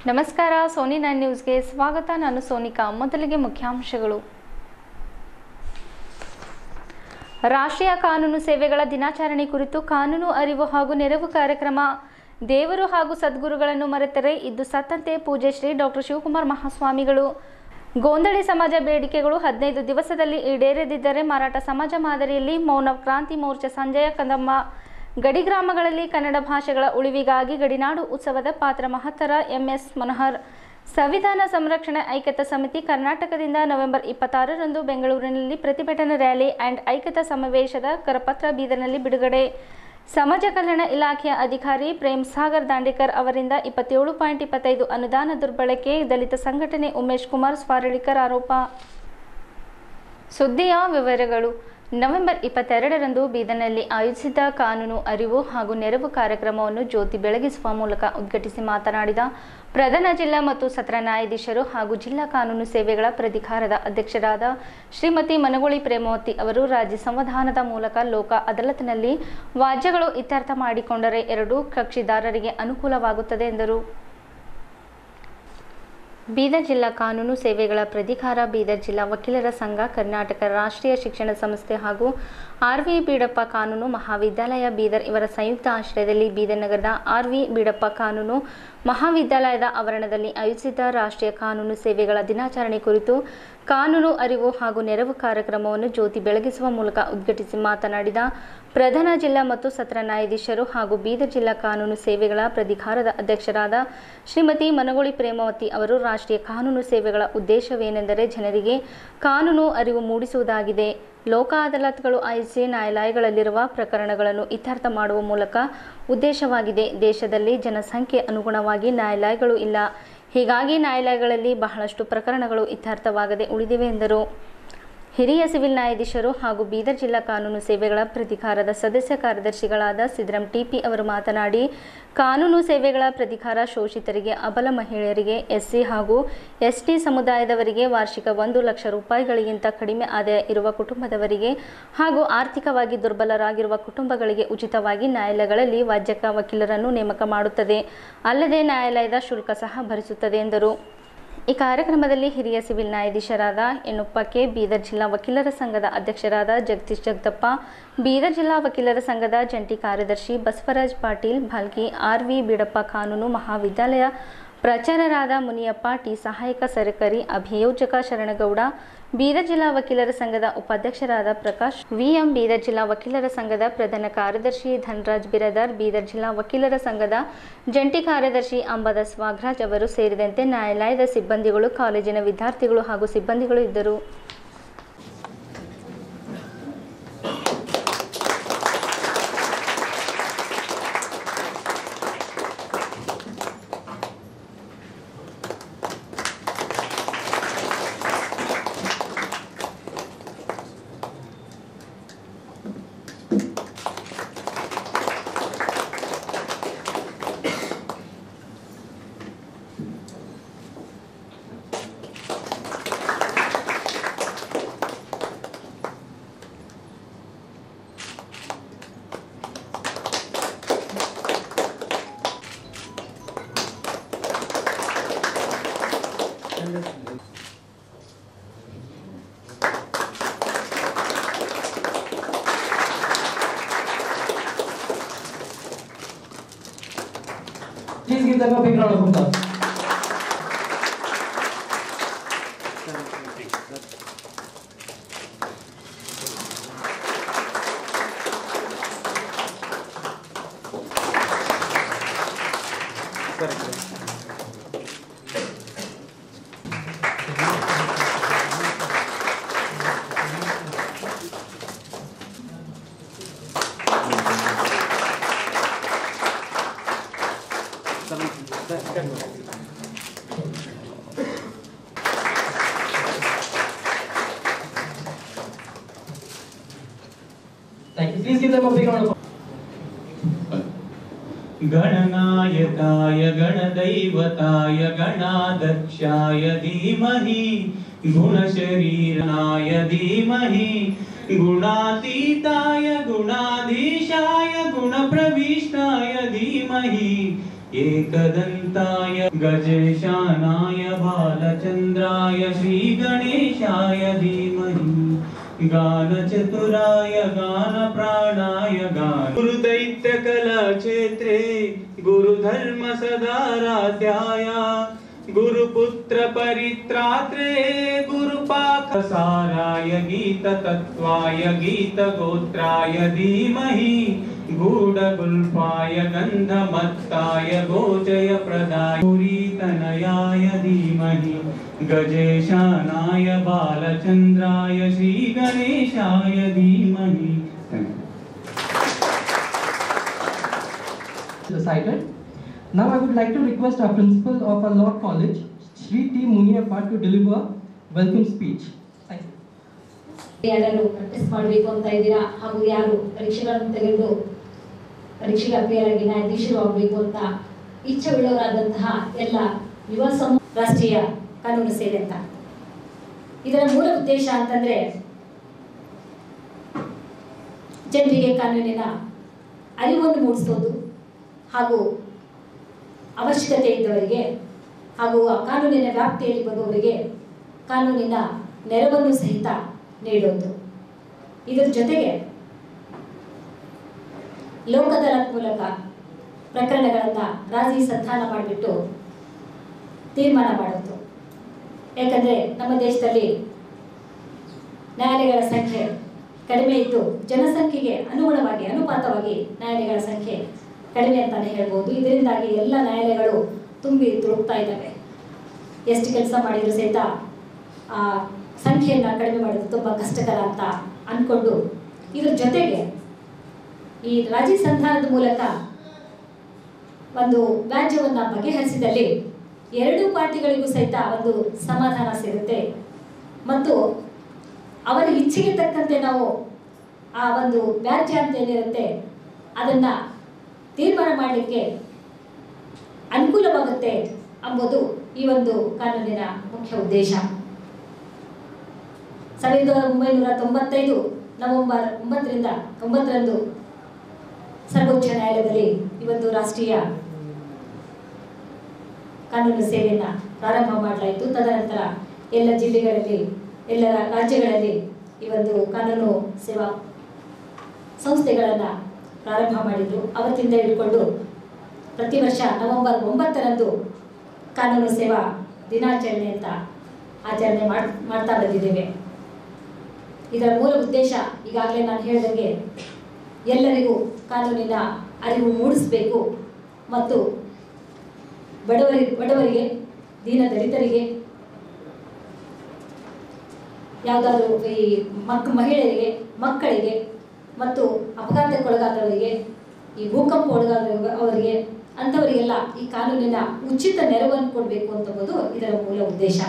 ನಮಸ್ಕಾರ Sony nine ನ್ಯೂಸ್ಗೆ ಸ್ವಾಗತ ನಾನು ಸೋನಿಕಾ ಮೊದಲಿಗೆ ಮುಖ್ಯಾಂಶಗಳು ರಾಷ್ಟ್ರೀಯ ಕಾನೂನು ಸೇವೆಗಳ ದಿನಾಚರಣೆ ಕುರಿತು ಕಾನೂನು ಅರಿವು ಹಾಗೂ ನೆರವು ಕಾರ್ಯಕ್ರಮ ದೇವರು ಹಾಗೂ ಸದ್ಗುರುಗಳನ್ನು ಮರೆತರೆ ಇದ್ದು ಸತ್ತಂತೆ ಪೂಜೆ ಶ್ರೀ ಡಾಕ್ಟರ್ ಶಿವಕುಮಾರ್ ಮಹಾಸ್ವಾಮಿಗಳು ಗೋಂದಳಿ ಸಮಾಜ ಬೇಡಿಕೆಗಳು ಹದಿನೈದು ದಿವಸದಲ್ಲಿ ಈಡೇರದಿದ್ದರೆ ಮಾರಾಟ ಸಮಾಜ ಮಾದರಿಯಲ್ಲಿ ಮೌನ ಕ್ರಾಂತಿ ಮೋರ್ಚಾ ಸಂಜಯ ಕಂದಮ್ಮ ಗಡಿ ಗ್ರಾಮಗಳಲ್ಲಿ ಕನ್ನಡ ಭಾಷೆಗಳ ಉಳಿವಿಗಾಗಿ ಗಡಿನಾಡು ಉತ್ಸವದ ಪಾತ್ರ ಮಹತ್ತರ ಎಂಎಸ್ ಮನೋಹರ್ ಸಂವಿಧಾನ ಸಂರಕ್ಷಣೆ ಐಕ್ಯತಾ ಸಮಿತಿ ಕರ್ನಾಟಕದಿಂದ ನವೆಂಬರ್ ಇಪ್ಪತ್ತಾರರಂದು ಬೆಂಗಳೂರಿನಲ್ಲಿ ಪ್ರತಿಭಟನಾ ರ್ಯಾಲಿ ಆ್ಯಂಡ್ ಐಕ್ಯತಾ ಸಮಾವೇಶದ ಕರಪತ್ರ ಬೀದರ್ನಲ್ಲಿ ಬಿಡುಗಡೆ ಸಮಾಜ ಕಲ್ಯಾಣ ಇಲಾಖೆಯ ಅಧಿಕಾರಿ ಪ್ರೇಮ್ ಸಾಗರ್ ದಾಂಡೇಕರ್ ಅವರಿಂದ ಇಪ್ಪತ್ತೇಳು ಪಾಯಿಂಟ್ ಇಪ್ಪತ್ತೈದು ಅನುದಾನ ದುರ್ಬಳಕೆ ದಲಿತ ಸಂಘಟನೆ ಉಮೇಶ್ ಕುಮಾರ್ ಸ್ವಾರಳಿಕರ್ ಆರೋಪ ಸುದ್ದಿಯ ವಿವರಗಳು ನವೆಂಬರ್ ಇಪ್ಪತ್ತೆರಡರಂದು ಬೀದರ್ನಲ್ಲಿ ಆಯೋಜಿಸಿದ್ದ ಕಾನೂನು ಅರಿವು ಹಾಗೂ ನೆರವು ಕಾರ್ಯಕ್ರಮವನ್ನು ಜ್ಯೋತಿ ಬೆಳಗಿಸುವ ಮೂಲಕ ಉದ್ಘಾಟಿಸಿ ಮಾತನಾಡಿದ ಪ್ರಧಾನ ಜಿಲ್ಲಾ ಮತ್ತು ಸತ್ರ ನ್ಯಾಯಾಧೀಶರು ಹಾಗೂ ಜಿಲ್ಲಾ ಕಾನೂನು ಸೇವೆಗಳ ಪ್ರಾಧಿಕಾರದ ಅಧ್ಯಕ್ಷರಾದ ಶ್ರೀಮತಿ ಮನಗೋಳಿ ಪ್ರೇಮವತಿ ಅವರು ರಾಜ್ಯ ಸಂವಿಧಾನದ ಮೂಲಕ ಲೋಕ ಅದಾಲತ್ನಲ್ಲಿ ವಾದ್ಯಗಳು ಇತ್ಯರ್ಥ ಮಾಡಿಕೊಂಡರೆ ಎರಡೂ ಕಕ್ಷಿದಾರರಿಗೆ ಅನುಕೂಲವಾಗುತ್ತದೆ ಎಂದರು ಬೀದರ್ ಜಿಲ್ಲಾ ಕಾನೂನು ಸೇವೆಗಳ ಪ್ರಾಧಿಕಾರ ಬೀದರ್ ಜಿಲ್ಲಾ ವಕೀಲರ ಸಂಘ ಕರ್ನಾಟಕ ರಾಷ್ಟ್ರೀಯ ಶಿಕ್ಷಣ ಸಂಸ್ಥೆ ಹಾಗೂ ಆರ್ ವಿ ಬೀಡಪ್ಪ ಕಾನೂನು ಮಹಾವಿದ್ಯಾಲಯ ಬೀದರ್ ಇವರ ಸಂಯುಕ್ತ ಆಶ್ರಯದಲ್ಲಿ ಬೀದರ್ ನಗರದ ಆರ್ ವಿ ಬೀಡಪ್ಪ ಕಾನೂನು ಮಹಾವಿದ್ಯಾಲಯದ ಆವರಣದಲ್ಲಿ ಆಯೋಜಿಸಿದ್ದ ರಾಷ್ಟ್ರೀಯ ಕಾನೂನು ಸೇವೆಗಳ ದಿನಾಚರಣೆ ಕುರಿತು ಕಾನೂನು ಅರಿವು ಹಾಗೂ ನೆರವು ಕಾರ್ಯಕ್ರಮವನ್ನು ಜ್ಯೋತಿ ಬೆಳಗಿಸುವ ಮೂಲಕ ಉದ್ಘಾಟಿಸಿ ಮಾತನಾಡಿದ ಪ್ರಧಾನ ಜಿಲ್ಲಾ ಮತ್ತು ಸತ್ರ ನ್ಯಾಯಾಧೀಶರು ಹಾಗೂ ಬೀದರ್ ಜಿಲ್ಲಾ ಕಾನೂನು ಸೇವೆಗಳ ಪ್ರಾಧಿಕಾರದ ಅಧ್ಯಕ್ಷರಾದ ಶ್ರೀಮತಿ ಮನಗೋಳಿ ಪ್ರೇಮವತಿ ಅವರು ರಾಷ್ಟ್ರೀಯ ಕಾನೂನು ಸೇವೆಗಳ ಉದ್ದೇಶವೇನೆಂದರೆ ಜನರಿಗೆ ಕಾನೂನು ಅರಿವು ಮೂಡಿಸುವುದಾಗಿದೆ ಲೋಕ ಅದಾಲತ್ಗಳು ಆಯೋಜಿಸಿ ನ್ಯಾಯಾಲಯಗಳಲ್ಲಿರುವ ಪ್ರಕರಣಗಳನ್ನು ಇತ್ಯರ್ಥ ಮಾಡುವ ಮೂಲಕ ಉದ್ದೇಶವಾಗಿದೆ ದೇಶದಲ್ಲಿ ಜನಸಂಖ್ಯೆ ಅನುಗುಣವಾಗಿ ನ್ಯಾಯಾಲಯಗಳು ಇಲ್ಲ ಹೀಗಾಗಿ ನ್ಯಾಯಾಲಯಗಳಲ್ಲಿ ಬಹಳಷ್ಟು ಪ್ರಕರಣಗಳು ಇತ್ಯರ್ಥವಾಗದೆ ಉಳಿದಿವೆ ಎಂದರು ಹಿರಿಯ ಸಿವಿಲ್ ನ್ಯಾಯಾಧೀಶರು ಹಾಗೂ ಬೀದರ್ ಜಿಲ್ಲಾ ಕಾನೂನು ಸೇವೆಗಳ ಪ್ರಾಧಿಕಾರದ ಸದಸ್ಯ ಕಾರ್ಯದರ್ಶಿಗಳಾದ ಸಿದ್ರಾಮ್ ಟಿಪಿ ಅವರು ಮಾತನಾಡಿ ಕಾನೂನು ಸೇವೆಗಳ ಪ್ರಾಧಿಕಾರ ಶೋಷಿತರಿಗೆ ಅಬಲ ಮಹಿಳೆಯರಿಗೆ ಎಸ್ಸಿ ಹಾಗೂ ಎಸ್ಟಿ ಸಮುದಾಯದವರಿಗೆ ವಾರ್ಷಿಕ ಒಂದು ಲಕ್ಷ ರೂಪಾಯಿಗಳಿಗಿಂತ ಕಡಿಮೆ ಆದಾಯ ಇರುವ ಕುಟುಂಬದವರಿಗೆ ಹಾಗೂ ಆರ್ಥಿಕವಾಗಿ ದುರ್ಬಲರಾಗಿರುವ ಕುಟುಂಬಗಳಿಗೆ ಉಚಿತವಾಗಿ ನ್ಯಾಯಾಲಯಗಳಲ್ಲಿ ವಾದ್ಯಕ ವಕೀಲರನ್ನು ನೇಮಕ ಮಾಡುತ್ತದೆ ಅಲ್ಲದೆ ನ್ಯಾಯಾಲಯದ ಶುಲ್ಕ ಸಹ ಭರಿಸುತ್ತದೆ ಎಂದರು ಈ ಕಾರ್ಯಕ್ರಮದಲ್ಲಿ ಹಿರಿಯ ಸಿವಿಲ್ ನ್ಯಾಯಾಧೀಶರಾದ ಎಣ್ಣುಪ್ಪ ಕೆ ಬೀದರ್ ಜಿಲ್ಲಾ ವಕೀಲರ ಸಂಘದ ಅಧ್ಯಕ್ಷರಾದ ಜಗದೀಶ್ ಜಗದಪ್ಪ ಬೀದರ್ ಜಿಲ್ಲಾ ವಕೀಲರ ಸಂಘದ ಜಂಟಿ ಕಾರ್ಯದರ್ಶಿ ಬಸವರಾಜ್ ಪಾಟೀಲ್ ಭಾಲ್ಕಿ ಆರ್ ವಿ ಬೀಡಪ್ಪ ಕಾನೂನು ಮಹಾವಿದ್ಯಾಲಯ ಪ್ರಾಚಾರ್ಯರಾದ ಮುನಿಯಪ್ಪ ಟಿ ಸಹಾಯಕ ಸರ್ಕಾರಿ ಅಭಿಯೋಜಕ ಶರಣಗೌಡ ಬೀದರ್ ಜಿಲ್ಲಾ ವಕೀಲರ ಸಂಘದ ಉಪಾಧ್ಯಕ್ಷರಾದ ಪ್ರಕಾಶ್ ವಿಎಂ ಬೀದರ್ ಜಿಲ್ಲಾ ವಕೀಲರ ಸಂಘದ ಪ್ರಧಾನ ಕಾರ್ಯದರ್ಶಿ ಧನರಾಜ್ ಬಿರದಾರ್ ಬೀದರ್ ಜಿಲ್ಲಾ ವಕೀಲರ ಸಂಘದ ಜಂಟಿ ಕಾರ್ಯದರ್ಶಿ ಅಂಬದಾಸ್ ವಾಘರಾಜ್ ಅವರು ಸೇರಿದಂತೆ ನ್ಯಾಯಾಲಯದ ಸಿಬ್ಬಂದಿಗಳು ಕಾಲೇಜಿನ ವಿದ್ಯಾರ್ಥಿಗಳು ಹಾಗೂ ಸಿಬ್ಬಂದಿಗಳು ಇದ್ದರು Please give them a big round of applause. Thank you. Please give them a big round of applause. गणनायकाय गणदैवताय गणाध्यक्षाय धीमहि गुणशरीरनाय धीमहि गुणातीताय गुणाधीशाय गुणप्रविष्टाय धीमहि एकदन्ताय गजेशानाय बालचन्द्राय श्रीगणेशाय धीमहि गानचतुराय गानप्राणाय गान गुरुदैत्यकलाक्षेत्रे गुरुधर्म सदाराध्याय गुरुपुत्र परित्रात्रे गुरुपाकसाराय गीततत्त्वाय गीतगोत्राय धीमहि गूढगुल्फाय गन्धमत्ताय गोचयप्रदाय पुरीतनयाय धीमहि गजेशानाय बालचन्द्राय श्रीगणेशाय धीमहि Recited. Now I would like to request our principal of our law college, Sri T. Muniappa, to deliver welcome speech. Thank you. ಯಾರು ಪ್ರಾಕ್ಟೀಸ್ ಮಾಡಬೇಕು ಅಂತ ಇದ್ದೀರಾ ಹಾಗೂ ಯಾರು ಪರೀಕ್ಷೆಗಳನ್ನು ತೆಗೆದು ಪರೀಕ್ಷೆಗೆ ಅಪ್ರಿಯರಾಗಿ ನ್ಯಾಯಾಧೀಶರು ಆಗಬೇಕು ಅಂತ ಇಚ್ಛೆ ಉಳ್ಳವರಾದಂತಹ ಎಲ್ಲ ಯುವ ಸಮೂಹ ರಾಷ್ಟ್ರೀಯ ಕಾನೂನು ಸೇವೆ ಅಂತ ಇದರ ಮೂಲ ಉದ್ದೇಶ ಅಂತಂದ್ರೆ ಜನರಿಗೆ ಕಾನೂನಿನ ಅರಿವನ್ನು ಮೂಡಿಸೋದು ಹಾಗೂ ಅವಶ್ಯಕತೆ ಇದ್ದವರಿಗೆ ಹಾಗೂ ಆ ಕಾನೂನಿನ ವ್ಯಾಪ್ತಿಯಲ್ಲಿ ಬರುವವರಿಗೆ ಕಾನೂನಿನ ನೆರವನ್ನು ಸಹಿತ ನೀಡೋದು ಇದರ ಜೊತೆಗೆ ಲೋಕದಳತ್ ಮೂಲಕ ಪ್ರಕರಣಗಳನ್ನು ರಾಜಿ ಸಂಧಾನ ಮಾಡಿಬಿಟ್ಟು ತೀರ್ಮಾನ ಮಾಡೋದು ಯಾಕಂದರೆ ನಮ್ಮ ದೇಶದಲ್ಲಿ ನ್ಯಾಯಾಲಯಗಳ ಸಂಖ್ಯೆ ಕಡಿಮೆ ಇದ್ದು ಜನಸಂಖ್ಯೆಗೆ ಅನುಗುಣವಾಗಿ ಅನುಪಾತವಾಗಿ ನ್ಯಾಯಾಲಯಗಳ ಸಂಖ್ಯೆ ಕಡಿಮೆ ಅಂತಾನೆ ಹೇಳ್ಬೋದು ಇದರಿಂದಾಗಿ ಎಲ್ಲ ನ್ಯಾಯಾಲಯಗಳು ತುಂಬಿ ತುಳುಕ್ತಾ ಇದ್ದಾವೆ ಎಷ್ಟು ಕೆಲಸ ಮಾಡಿದ್ರು ಸಹಿತ ಆ ಸಂಖ್ಯೆಯನ್ನು ಕಡಿಮೆ ಮಾಡೋದು ತುಂಬ ಕಷ್ಟಕರ ಅಂತ ಅಂದ್ಕೊಂಡು ಇದ್ರ ಜೊತೆಗೆ ಈ ರಾಜಿ ಸಂಧಾನದ ಮೂಲಕ ಒಂದು ವ್ಯಾಜ್ಯವನ್ನು ಬಗೆಹರಿಸಿದಲ್ಲಿ ಎರಡೂ ಪಾರ್ಟಿಗಳಿಗೂ ಸಹಿತ ಒಂದು ಸಮಾಧಾನ ಸಿಗುತ್ತೆ ಮತ್ತು ಅವರ ಇಚ್ಛೆಗೆ ತಕ್ಕಂತೆ ನಾವು ಆ ಒಂದು ವ್ಯಾಜ್ಯ ಅಂತ ಏನಿರುತ್ತೆ ಅದನ್ನು ತೀರ್ಮಾನ ಮಾಡಲಿಕ್ಕೆ ಅನುಕೂಲವಾಗುತ್ತೆ ಎಂಬುದು ಈ ಒಂದು ಕಾನೂನಿನ ಮುಖ್ಯ ಉದ್ದೇಶ ಸಾವಿರದ ಒಂಬೈನೂರ ತೊಂಬತ್ತೈದು ನವೆಂಬರ್ ಒಂಬತ್ತರಿಂದ ಒಂಬತ್ತರಂದು ಸರ್ವೋಚ್ಚ ನ್ಯಾಯಾಲಯದಲ್ಲಿ ಇವತ್ತು ರಾಷ್ಟ್ರೀಯ ಕಾನೂನು ಸೇವೆಯನ್ನು ಪ್ರಾರಂಭ ಮಾಡಲಾಯಿತು ತದನಂತರ ಎಲ್ಲ ಜಿಲ್ಲೆಗಳಲ್ಲಿ ಎಲ್ಲ ರಾಜ್ಯಗಳಲ್ಲಿ ಈ ಒಂದು ಕಾನೂನು ಸೇವಾ ಸಂಸ್ಥೆಗಳನ್ನು ಪ್ರಾರಂಭ ಮಾಡಿದ್ರು ಅವತ್ತಿಂದ ಹಿಡ್ಕೊಂಡು ಪ್ರತಿ ವರ್ಷ ನವೆಂಬರ್ ಒಂಬತ್ತರಂದು ಕಾನೂನು ಸೇವಾ ದಿನಾಚರಣೆ ಅಂತ ಆಚರಣೆ ಮಾಡ್ ಮಾಡ್ತಾ ಬಂದಿದ್ದೇವೆ ಇದರ ಮೂಲ ಉದ್ದೇಶ ಈಗಾಗಲೇ ನಾನು ಹೇಳಿದಂಗೆ ಎಲ್ಲರಿಗೂ ಕಾನೂನಿನ ಅರಿವು ಮೂಡಿಸಬೇಕು ಮತ್ತು ಬಡವರಿ ಬಡವರಿಗೆ ದೀನ ದಲಿತರಿಗೆ ಯಾವುದಾದ್ರೂ ಈ ಮಕ್ ಮಹಿಳೆಯರಿಗೆ ಮಕ್ಕಳಿಗೆ ಮತ್ತು ಅಪಘಾತಕ್ಕೊಳಗಾದವರಿಗೆ ಈ ಭೂಕಂಪ ಒಳಗಾದ ಅವರಿಗೆ ಅಂಥವರಿಗೆಲ್ಲ ಈ ಕಾನೂನಿನ ಉಚಿತ ನೆರವನ್ನು ಕೊಡಬೇಕು ಅಂತಂಬುದು ಇದರ ಮೂಲ ಉದ್ದೇಶ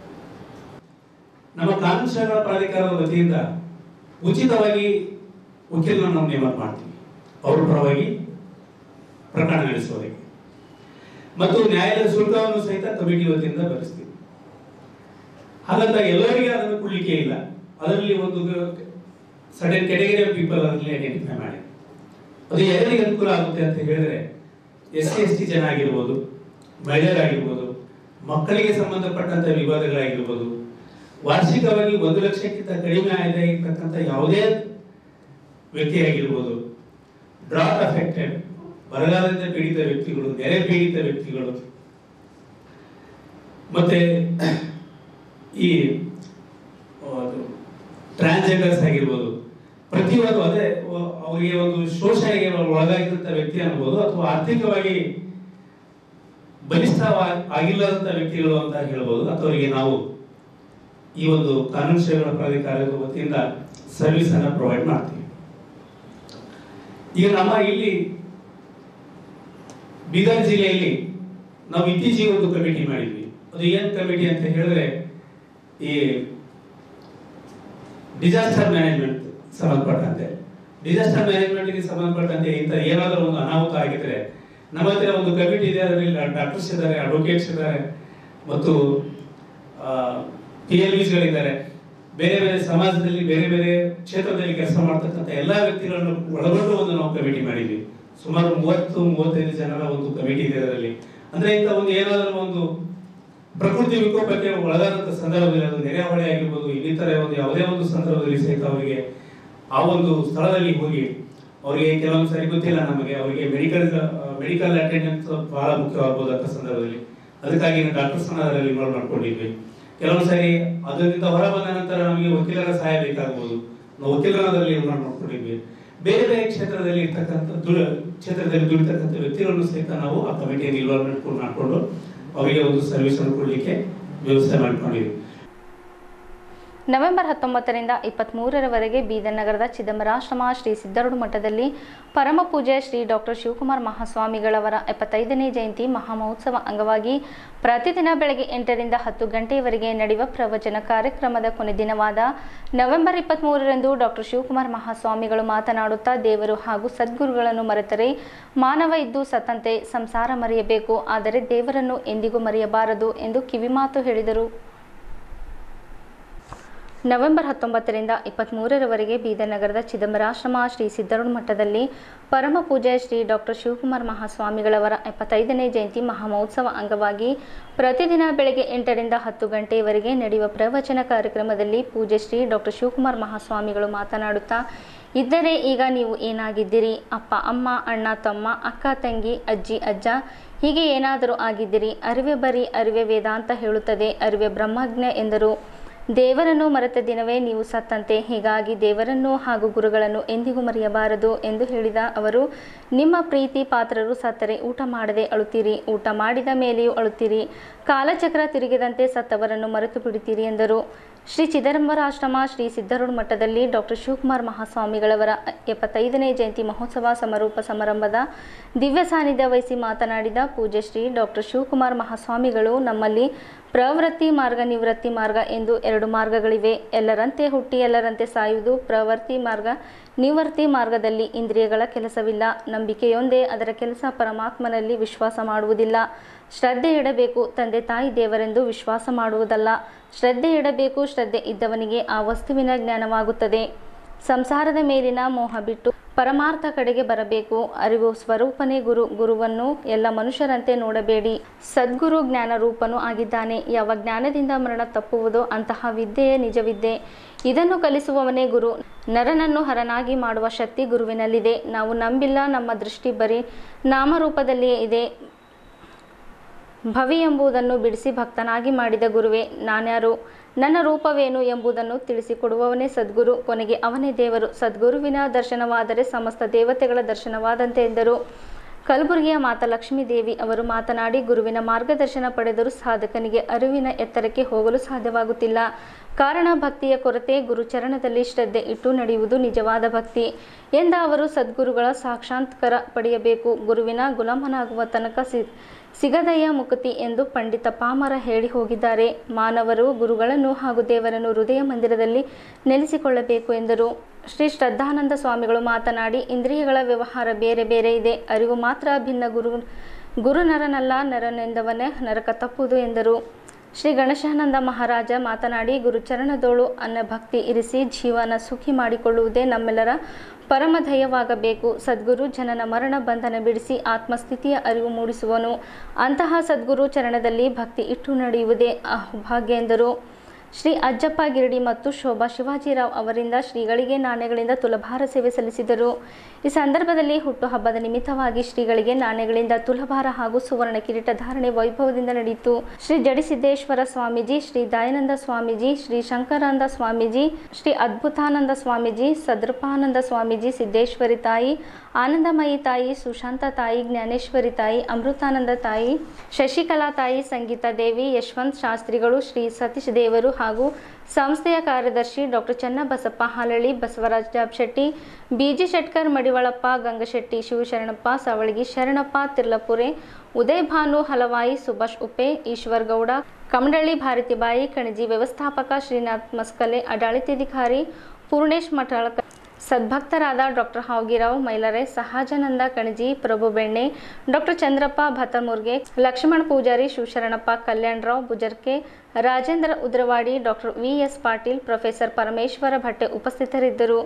ನಮ್ಮ ಕಾನೂನು ಸೇವಾ ಪ್ರಾಧಿಕಾರದ ವತಿಯಿಂದ ಉಚಿತವಾಗಿ ವಕೀಲರನ್ನು ನಾವು ನೇಮಕ ಮಾಡ್ತೀವಿ ಅವರ ಪರವಾಗಿ ಪ್ರಕರಣ ನಡೆಸುವುದಕ್ಕೆ ಮತ್ತು ನ್ಯಾಯಾಲಯದ ಶುಲ್ಕವನ್ನು ಸಹಿತ ಕಮಿಟಿ ವತಿಯಿಂದ ಭರಿಸ್ತೀವಿ ಹಾಗಂತ ಎಲ್ಲರಿಗೆ ಅದನ್ನು ಕೊಡ್ಲಿಕ್ಕೆ ಇಲ್ಲ ಅದರಲ್ಲಿ ಒಂದು ಸಡನ್ ಕೆಟಗರಿ ಆಫ್ ಪೀಪಲ್ ಅದರಲ್ಲಿ ಐಡೆಂಟಿಫೈ ಮಾಡಿ ಅದು ಯಾರಿಗೆ ಅನುಕೂಲ ಆಗುತ್ತೆ ಅಂತ ಹೇಳಿದ್ರೆ ಎಸ್ ಸಿ ಎಸ್ ಟಿ ಜನ ಆಗಿರ್ಬೋದು ಮಹಿಳೆಯರಾಗಿರ್ಬೋದು ಮಕ್ಕಳಿಗೆ ಸಂಬಂಧಪಟ್ಟಂತ ವಿವಾದಗಳಾಗಿರ್ಬೋದು ವಾರ್ಷಿಕವಾಗಿ ಒಂದು ಲಕ್ಷಕ್ಕಿಂತ ಕಡಿಮೆ ಆದಾಯ ಇರ್ತಕ್ಕಂಥ ಯಾವುದೇ ವ್ಯಕ್ತಿಯಾಗಿರ್ಬೋದು ಡ್ರಾಟ್ ಅಫೆಕ್ಟೆಡ್ ಬರಗಾಲದಿಂದ ಪೀಡಿತ ವ್ಯಕ್ತಿಗಳು ನೆರೆ ಪೀಡಿತ ವ್ಯಕ್ತಿಗಳು ಮತ್ತೆ ಈ ಟ್ರಾನ್ಸ್ಜೆಂಡರ್ಸ್ ಆಗಿರ್ಬೋದು ಪ್ರತಿಯೊಂದು ಅದೇ ಅವ- ಅವರಿಗೆ ಒಂದು ಶೋಷಣೆಗೆ ಒಳಗಾಗಿದ್ದಂಥ ವ್ಯಕ್ತಿ ಅನ್ಬೋದು ಅಥವಾ ಆರ್ಥಿಕವಾಗಿ ಬಲಿಷ್ಠ ಆಗಿಲ್ಲದಂತ ವ್ಯಕ್ತಿಗಳು ಅಂತ ಹೇಳ್ಬೋದು ಅಂತವರಿಗೆ ನಾವು ಈ ಒಂದು ಕಾನೂನು ಸೇವೆಗಳ ಪ್ರಾಧಿಕಾರದ ವತಿಯಿಂದ ಸರ್ವಿಸ್ ಅನ್ನ ಪ್ರೊವೈಡ್ ಮಾಡ್ತೀವಿ ಈಗ ನಮ್ಮ ಇಲ್ಲಿ ಬೀದರ್ ಜಿಲ್ಲೆಯಲ್ಲಿ ನಾವು ಇತ್ತೀಚೆಗೆ ಒಂದು ಕಮಿಟಿ ಮಾಡಿದ್ವಿ ಅದು ಏನ್ ಕಮಿಟಿ ಅಂತ ಹೇಳಿದ್ರೆ ಈ ಡಿಸಾಸ್ಟರ್ ಮ್ಯಾನೇಜ್ಮೆಂಟ್ ಸಂಬಂಧಪಟ್ಟಂತೆ ಡಿಸಾಸ್ಟರ್ ಮ್ಯಾನೇಜ್ಮೆಂಟ್ಗೆ ಸಂಬಂಧಪಟ್ಟಂತೆ ಇಂಥ ಏನಾದರೂ ಒಂದು ಅನಾಹುತ ಆಗಿದ್ರೆ ನಮ್ಮ ಹತ್ರ ಒಂದು ಕಮಿಟಿ ಇದೆ ಅದರಲ್ಲಿ ಡಾಕ್ಟರ್ಸ್ ಇದ್ದಾರೆ ಅಡ್ವೊಕೇಟ್ಸ್ ಇದ್ದಾರೆ ಮತ್ತು ಪಿ ಎಲ್ ಗಳಿದ್ದಾರೆ ಬೇರೆ ಬೇರೆ ಸಮಾಜದಲ್ಲಿ ಬೇರೆ ಬೇರೆ ಕ್ಷೇತ್ರದಲ್ಲಿ ಕೆಲಸ ಮಾಡ್ತಕ್ಕಂಥ ಎಲ್ಲಾ ವ್ಯಕ್ತಿಗಳನ್ನು ಒಳಗೊಂಡು ಒಂದು ನಾವು ಕಮಿಟಿ ಮಾಡಿದ್ವಿ ಸುಮಾರು ಮೂವತ್ತು ಮೂವತ್ತೈದು ಜನರ ಒಂದು ಕಮಿಟಿ ಇದೆ ಅದರಲ್ಲಿ ಅಂದ್ರೆ ಇಂಥ ಒಂದು ಏನಾದರೂ ಒಂದು ಪ್ರಕೃತಿ ವಿಕೋಪಕ್ಕೆ ಒಳಗಾದಂತ ಸಂದರ್ಭದಲ್ಲಿ ಅದು ನೆರೆಹೊಳೆ ಆಗಿರ್ಬೋದು ಇನ್ನಿತರ ಒಂದು ಯಾವುದೇ ಒಂದು ಸಂದರ್ಭದಲ್ಲಿ ಸಹಿತ ಅವರಿಗೆ ಆ ಒಂದು ಸ್ಥಳದಲ್ಲಿ ಹೋಗಿ ಅವರಿಗೆ ಕೆಲವೊಂದು ಸಾರಿ ಗೊತ್ತಿಲ್ಲ ನಮಗೆ ಅವರಿಗೆ ಮೆಡಿಕಲ್ ಮೆಡಿಕಲ್ ಅಟೆಂಡೆನ್ಸ್ ಬಹಳ ಮುಖ್ಯವಾಗಬಹುದು ಅಂತ ಸಂದರ್ಭದಲ್ಲಿ ಅದಕ್ಕಾಗಿ ಡಾಕ್ಟರ್ಸ್ ಅದರಲ್ಲಿ ಇನ್ವಾಲ್ವ್ ಮಾಡ್ಕೊಂಡಿದ್ವಿ ಕೆಲವೊಂದು ಸಾರಿ ಅದರಿಂದ ಹೊರ ಬಂದ ನಂತರ ನಮಗೆ ವಕೀಲರ ಸಹಾಯ ಬೇಕಾಗಬಹುದು ನಾವು ವಕೀಲರ ಅದರಲ್ಲಿ ಇನ್ವಾಲ್ವ್ ಮಾಡ್ಕೊಂಡಿದ್ವಿ ಬೇರೆ ಬೇರೆ ಕ್ಷೇತ್ರದಲ್ಲಿ ಇರ್ತಕ್ಕಂಥ ದುಡ ಕ್ಷೇತ್ರದಲ್ಲಿ ದುಡಿತಕ್ಕಂಥ ವ್ಯಕ್ತಿಗಳನ್ನು ಸಹಿತ ನಾವು ಆ ಕಮಿಟಿಯನ್ನು ಇನ್ವಾಲ್ವ್ಮೆಂಟ್ ಮಾಡಿಕೊಂಡು ಅವರಿಗೆ ಒಂದು ಸರ್ವಿಸ್ ಅನ್ನು ಕೊಡಲಿಕ್ಕೆ ವ್ಯವಸ್ಥೆ ಮಾಡ್ಕೊಂಡಿದ್ವಿ ನವೆಂಬರ್ ಹತ್ತೊಂಬತ್ತರಿಂದ ಇಪ್ಪತ್ತ್ಮೂರರವರೆಗೆ ಬೀದರ್ ನಗರದ ಚಿದಂಬರಾಶ್ರಮ ಶ್ರೀ ಸಿದ್ದರುಡು ಮಠದಲ್ಲಿ ಪರಮ ಪೂಜ್ಯ ಶ್ರೀ ಡಾಕ್ಟರ್ ಶಿವಕುಮಾರ್ ಮಹಾಸ್ವಾಮಿಗಳವರ ಎಪ್ಪತ್ತೈದನೇ ಜಯಂತಿ ಮಹಾಮಹೋತ್ಸವ ಅಂಗವಾಗಿ ಪ್ರತಿದಿನ ಬೆಳಗ್ಗೆ ಎಂಟರಿಂದ ಹತ್ತು ಗಂಟೆಯವರೆಗೆ ನಡೆಯುವ ಪ್ರವಚನ ಕಾರ್ಯಕ್ರಮದ ಕೊನೆ ದಿನವಾದ ನವೆಂಬರ್ ಇಪ್ಪತ್ತ್ಮೂರರಂದು ಡಾಕ್ಟರ್ ಶಿವಕುಮಾರ್ ಮಹಾಸ್ವಾಮಿಗಳು ಮಾತನಾಡುತ್ತಾ ದೇವರು ಹಾಗೂ ಸದ್ಗುರುಗಳನ್ನು ಮರೆತರೆ ಮಾನವ ಇದ್ದು ಸತ್ತಂತೆ ಸಂಸಾರ ಮರೆಯಬೇಕು ಆದರೆ ದೇವರನ್ನು ಎಂದಿಗೂ ಮರೆಯಬಾರದು ಎಂದು ಕಿವಿಮಾತು ಹೇಳಿದರು ನವೆಂಬರ್ ಹತ್ತೊಂಬತ್ತರಿಂದ ಇಪ್ಪತ್ತ್ಮೂರರವರೆಗೆ ಬೀದರ್ ನಗರದ ಚಿದಂಬರಾಶ್ರಮ ಶ್ರೀ ಸಿದ್ದರುಡ್ ಮಠದಲ್ಲಿ ಪರಮ ಪೂಜ್ಯ ಶ್ರೀ ಡಾಕ್ಟರ್ ಶಿವಕುಮಾರ್ ಮಹಾಸ್ವಾಮಿಗಳವರ ಎಪ್ಪತ್ತೈದನೇ ಜಯಂತಿ ಮಹಾಮಹೋತ್ಸವ ಅಂಗವಾಗಿ ಪ್ರತಿದಿನ ಬೆಳಗ್ಗೆ ಎಂಟರಿಂದ ಹತ್ತು ಗಂಟೆಯವರೆಗೆ ನಡೆಯುವ ಪ್ರವಚನ ಕಾರ್ಯಕ್ರಮದಲ್ಲಿ ಪೂಜ್ಯ ಶ್ರೀ ಡಾಕ್ಟರ್ ಶಿವಕುಮಾರ್ ಮಹಾಸ್ವಾಮಿಗಳು ಮಾತನಾಡುತ್ತಾ ಇದ್ದರೆ ಈಗ ನೀವು ಏನಾಗಿದ್ದೀರಿ ಅಪ್ಪ ಅಮ್ಮ ಅಣ್ಣ ತಮ್ಮ ಅಕ್ಕ ತಂಗಿ ಅಜ್ಜಿ ಅಜ್ಜ ಹೀಗೆ ಏನಾದರೂ ಆಗಿದ್ದೀರಿ ಅರಿವೆ ಬರಿ ಅರಿವೆ ವೇದಾಂತ ಹೇಳುತ್ತದೆ ಅರಿವೆ ಬ್ರಹ್ಮಜ್ಞ ಎಂದರು ದೇವರನ್ನು ಮರೆತ ದಿನವೇ ನೀವು ಸತ್ತಂತೆ ಹೀಗಾಗಿ ದೇವರನ್ನು ಹಾಗೂ ಗುರುಗಳನ್ನು ಎಂದಿಗೂ ಮರೆಯಬಾರದು ಎಂದು ಹೇಳಿದ ಅವರು ನಿಮ್ಮ ಪ್ರೀತಿ ಪಾತ್ರರು ಸತ್ತರೆ ಊಟ ಮಾಡದೆ ಅಳುತ್ತೀರಿ ಊಟ ಮಾಡಿದ ಮೇಲೆಯೂ ಅಳುತ್ತೀರಿ ಕಾಲಚಕ್ರ ತಿರುಗಿದಂತೆ ಸತ್ತವರನ್ನು ಮರೆತು ಬಿಡುತ್ತೀರಿ ಎಂದರು ಶ್ರೀ ಚಿದಂಬರಾಶ್ರಮ ಶ್ರೀ ಸಿದ್ದರುಡ್ ಮಠದಲ್ಲಿ ಡಾಕ್ಟರ್ ಶಿವಕುಮಾರ್ ಮಹಾಸ್ವಾಮಿಗಳವರ ಎಪ್ಪತ್ತೈದನೇ ಜಯಂತಿ ಮಹೋತ್ಸವ ಸಮಾರೋಪ ಸಮಾರಂಭದ ದಿವ್ಯ ಸಾನ್ನಿಧ್ಯ ವಹಿಸಿ ಮಾತನಾಡಿದ ಪೂಜ್ಯ ಶ್ರೀ ಡಾಕ್ಟರ್ ಶಿವಕುಮಾರ್ ಮಹಾಸ್ವಾಮಿಗಳು ನಮ್ಮಲ್ಲಿ ಪ್ರವೃತ್ತಿ ಮಾರ್ಗ ನಿವೃತ್ತಿ ಮಾರ್ಗ ಎಂದು ಎರಡು ಮಾರ್ಗಗಳಿವೆ ಎಲ್ಲರಂತೆ ಹುಟ್ಟಿ ಎಲ್ಲರಂತೆ ಸಾಯುವುದು ಪ್ರವೃತ್ತಿ ಮಾರ್ಗ ನಿವೃತ್ತಿ ಮಾರ್ಗದಲ್ಲಿ ಇಂದ್ರಿಯಗಳ ಕೆಲಸವಿಲ್ಲ ನಂಬಿಕೆಯೊಂದೇ ಅದರ ಕೆಲಸ ಪರಮಾತ್ಮನಲ್ಲಿ ವಿಶ್ವಾಸ ಮಾಡುವುದಿಲ್ಲ ಶ್ರದ್ಧೆ ಇಡಬೇಕು ತಂದೆ ತಾಯಿ ದೇವರೆಂದು ವಿಶ್ವಾಸ ಮಾಡುವುದಲ್ಲ ಶ್ರದ್ಧೆ ಇಡಬೇಕು ಶ್ರದ್ಧೆ ಇದ್ದವನಿಗೆ ಆ ವಸ್ತುವಿನ ಜ್ಞಾನವಾಗುತ್ತದೆ ಸಂಸಾರದ ಮೇಲಿನ ಮೋಹ ಬಿಟ್ಟು ಪರಮಾರ್ಥ ಕಡೆಗೆ ಬರಬೇಕು ಅರಿವು ಸ್ವರೂಪನೇ ಗುರು ಗುರುವನ್ನು ಎಲ್ಲ ಮನುಷ್ಯರಂತೆ ನೋಡಬೇಡಿ ಸದ್ಗುರು ಜ್ಞಾನ ರೂಪನೂ ಆಗಿದ್ದಾನೆ ಯಾವ ಜ್ಞಾನದಿಂದ ಮರಣ ತಪ್ಪುವುದೋ ಅಂತಹ ವಿದ್ಯೆಯೇ ನಿಜವಿದ್ಯೆ ಇದನ್ನು ಕಲಿಸುವವನೇ ಗುರು ನರನನ್ನು ಹರನಾಗಿ ಮಾಡುವ ಶಕ್ತಿ ಗುರುವಿನಲ್ಲಿದೆ ನಾವು ನಂಬಿಲ್ಲ ನಮ್ಮ ದೃಷ್ಟಿ ಬರೀ ನಾಮರೂಪದಲ್ಲಿಯೇ ಇದೆ ಭವಿ ಎಂಬುದನ್ನು ಬಿಡಿಸಿ ಭಕ್ತನಾಗಿ ಮಾಡಿದ ಗುರುವೇ ನಾನ್ಯಾರು ನನ್ನ ರೂಪವೇನು ಎಂಬುದನ್ನು ತಿಳಿಸಿಕೊಡುವವನೇ ಸದ್ಗುರು ಕೊನೆಗೆ ಅವನೇ ದೇವರು ಸದ್ಗುರುವಿನ ದರ್ಶನವಾದರೆ ಸಮಸ್ತ ದೇವತೆಗಳ ದರ್ಶನವಾದಂತೆ ಎಂದರು ಕಲಬುರಗಿಯ ಮಾತಾ ಲಕ್ಷ್ಮೀ ದೇವಿ ಅವರು ಮಾತನಾಡಿ ಗುರುವಿನ ಮಾರ್ಗದರ್ಶನ ಪಡೆದರೂ ಸಾಧಕನಿಗೆ ಅರಿವಿನ ಎತ್ತರಕ್ಕೆ ಹೋಗಲು ಸಾಧ್ಯವಾಗುತ್ತಿಲ್ಲ ಕಾರಣ ಭಕ್ತಿಯ ಕೊರತೆ ಗುರುಚರಣದಲ್ಲಿ ಶ್ರದ್ಧೆ ಇಟ್ಟು ನಡೆಯುವುದು ನಿಜವಾದ ಭಕ್ತಿ ಎಂದ ಅವರು ಸದ್ಗುರುಗಳ ಸಾಕ್ಷಾತ್ಕಾರ ಪಡೆಯಬೇಕು ಗುರುವಿನ ಗುಲಾಮನಾಗುವ ತನಕ ಸಿ ಸಿಗದಯ್ಯ ಮುಕುತಿ ಎಂದು ಪಂಡಿತ ಪಾಮರ ಹೇಳಿ ಹೋಗಿದ್ದಾರೆ ಮಾನವರು ಗುರುಗಳನ್ನು ಹಾಗೂ ದೇವರನ್ನು ಹೃದಯ ಮಂದಿರದಲ್ಲಿ ನೆಲೆಸಿಕೊಳ್ಳಬೇಕು ಎಂದರು ಶ್ರೀ ಶ್ರದ್ಧಾನಂದ ಸ್ವಾಮಿಗಳು ಮಾತನಾಡಿ ಇಂದ್ರಿಯಗಳ ವ್ಯವಹಾರ ಬೇರೆ ಬೇರೆ ಇದೆ ಅರಿವು ಮಾತ್ರ ಭಿನ್ನ ಗುರು ಗುರು ನರನಲ್ಲ ನರನೆಂದವನೇ ನರಕ ತಪ್ಪುದು ಎಂದರು ಶ್ರೀ ಗಣೇಶಾನಂದ ಮಹಾರಾಜ ಮಾತನಾಡಿ ಗುರುಚರಣದೋಳು ಅನ್ನ ಭಕ್ತಿ ಇರಿಸಿ ಜೀವನ ಸುಖಿ ಮಾಡಿಕೊಳ್ಳುವುದೇ ನಮ್ಮೆಲ್ಲರ ಪರಮಧೇಯವಾಗಬೇಕು ಸದ್ಗುರು ಜನನ ಮರಣ ಬಂಧನ ಬಿಡಿಸಿ ಆತ್ಮಸ್ಥಿತಿಯ ಅರಿವು ಮೂಡಿಸುವನು ಅಂತಹ ಸದ್ಗುರು ಚರಣದಲ್ಲಿ ಭಕ್ತಿ ಇಟ್ಟು ನಡೆಯುವುದೇ ಭಾಗ್ಯ ಎಂದರು ಶ್ರೀ ಅಜ್ಜಪ್ಪ ಗಿರಡಿ ಮತ್ತು ಶೋಭಾ ಶಿವಾಜಿರಾವ್ ಅವರಿಂದ ಶ್ರೀಗಳಿಗೆ ನಾಣ್ಯಗಳಿಂದ ತುಲಭಾರ ಸೇವೆ ಸಲ್ಲಿಸಿದರು ಈ ಸಂದರ್ಭದಲ್ಲಿ ಹುಟ್ಟುಹಬ್ಬದ ನಿಮಿತ್ತವಾಗಿ ಶ್ರೀಗಳಿಗೆ ನಾಣ್ಯಗಳಿಂದ ತುಲಭಾರ ಹಾಗೂ ಸುವರ್ಣ ಕಿರೀಟ ಧಾರಣೆ ವೈಭವದಿಂದ ನಡೆಯಿತು ಶ್ರೀ ಜಡಿಸಿದ್ದೇಶ್ವರ ಸ್ವಾಮೀಜಿ ಶ್ರೀ ದಯಾನಂದ ಸ್ವಾಮೀಜಿ ಶ್ರೀ ಶಂಕರಾನಂದ ಸ್ವಾಮೀಜಿ ಶ್ರೀ ಅದ್ಭುತಾನಂದ ಸ್ವಾಮೀಜಿ ಸದೃಪಾನಂದ ಸ್ವಾಮೀಜಿ ಸಿದ್ದೇಶ್ವರಿ ತಾಯಿ ಆನಂದಮಯಿ ತಾಯಿ ಸುಶಾಂತ ತಾಯಿ ಜ್ಞಾನೇಶ್ವರಿ ತಾಯಿ ಅಮೃತಾನಂದ ತಾಯಿ ಶಶಿಕಲಾ ತಾಯಿ ಸಂಗೀತಾ ದೇವಿ ಯಶವಂತ್ ಶಾಸ್ತ್ರಿಗಳು ಶ್ರೀ ಸತೀಶ್ ದೇವರು ಹಾಗೂ ಸಂಸ್ಥೆಯ ಕಾರ್ಯದರ್ಶಿ ಡಾಕ್ಟರ್ ಚನ್ನಬಸಪ್ಪ ಹಾಲಳ್ಳಿ ಬಸವರಾಜ್ ಜಾಬ್ಶೆಟ್ಟಿ ಬಿಜಿ ಶೆಟ್ಕರ್ ಮಡಿವಾಳಪ್ಪ ಗಂಗಶೆಟ್ಟಿ ಶಿವಶರಣಪ್ಪ ಸವಳಗಿ ಶರಣಪ್ಪ ತಿರ್ಲಪುರೆ ಉದಯ್ ಭಾನು ಹಲವಾಯಿ ಸುಭಾಷ್ ಉಪ್ಪೆ ಈಶ್ವರ್ ಗೌಡ ಕಮಡಳ್ಳಿ ಭಾರತಿಬಾಯಿ ಕಣಜಿ ವ್ಯವಸ್ಥಾಪಕ ಶ್ರೀನಾಥ್ ಮಸ್ಕಲೆ ಆಡಳಿತಾಧಿಕಾರಿ ಪೂರ್ಣೇಶ್ ಮಠಾಳಕ ಸದ್ಭಕ್ತರಾದ doctor Havgirao Mailare Sahajananda Kanaji Prabhu Benne doctor Chandrappa Bhatamurge Lakshman Pujari Shivasharanappa Kalyanrao Bujarke Rajendra Udrawadi doctor V S Patil professor Parameshwara Bhatte ಉಪಸ್ಥಿತರಿದ್ದರು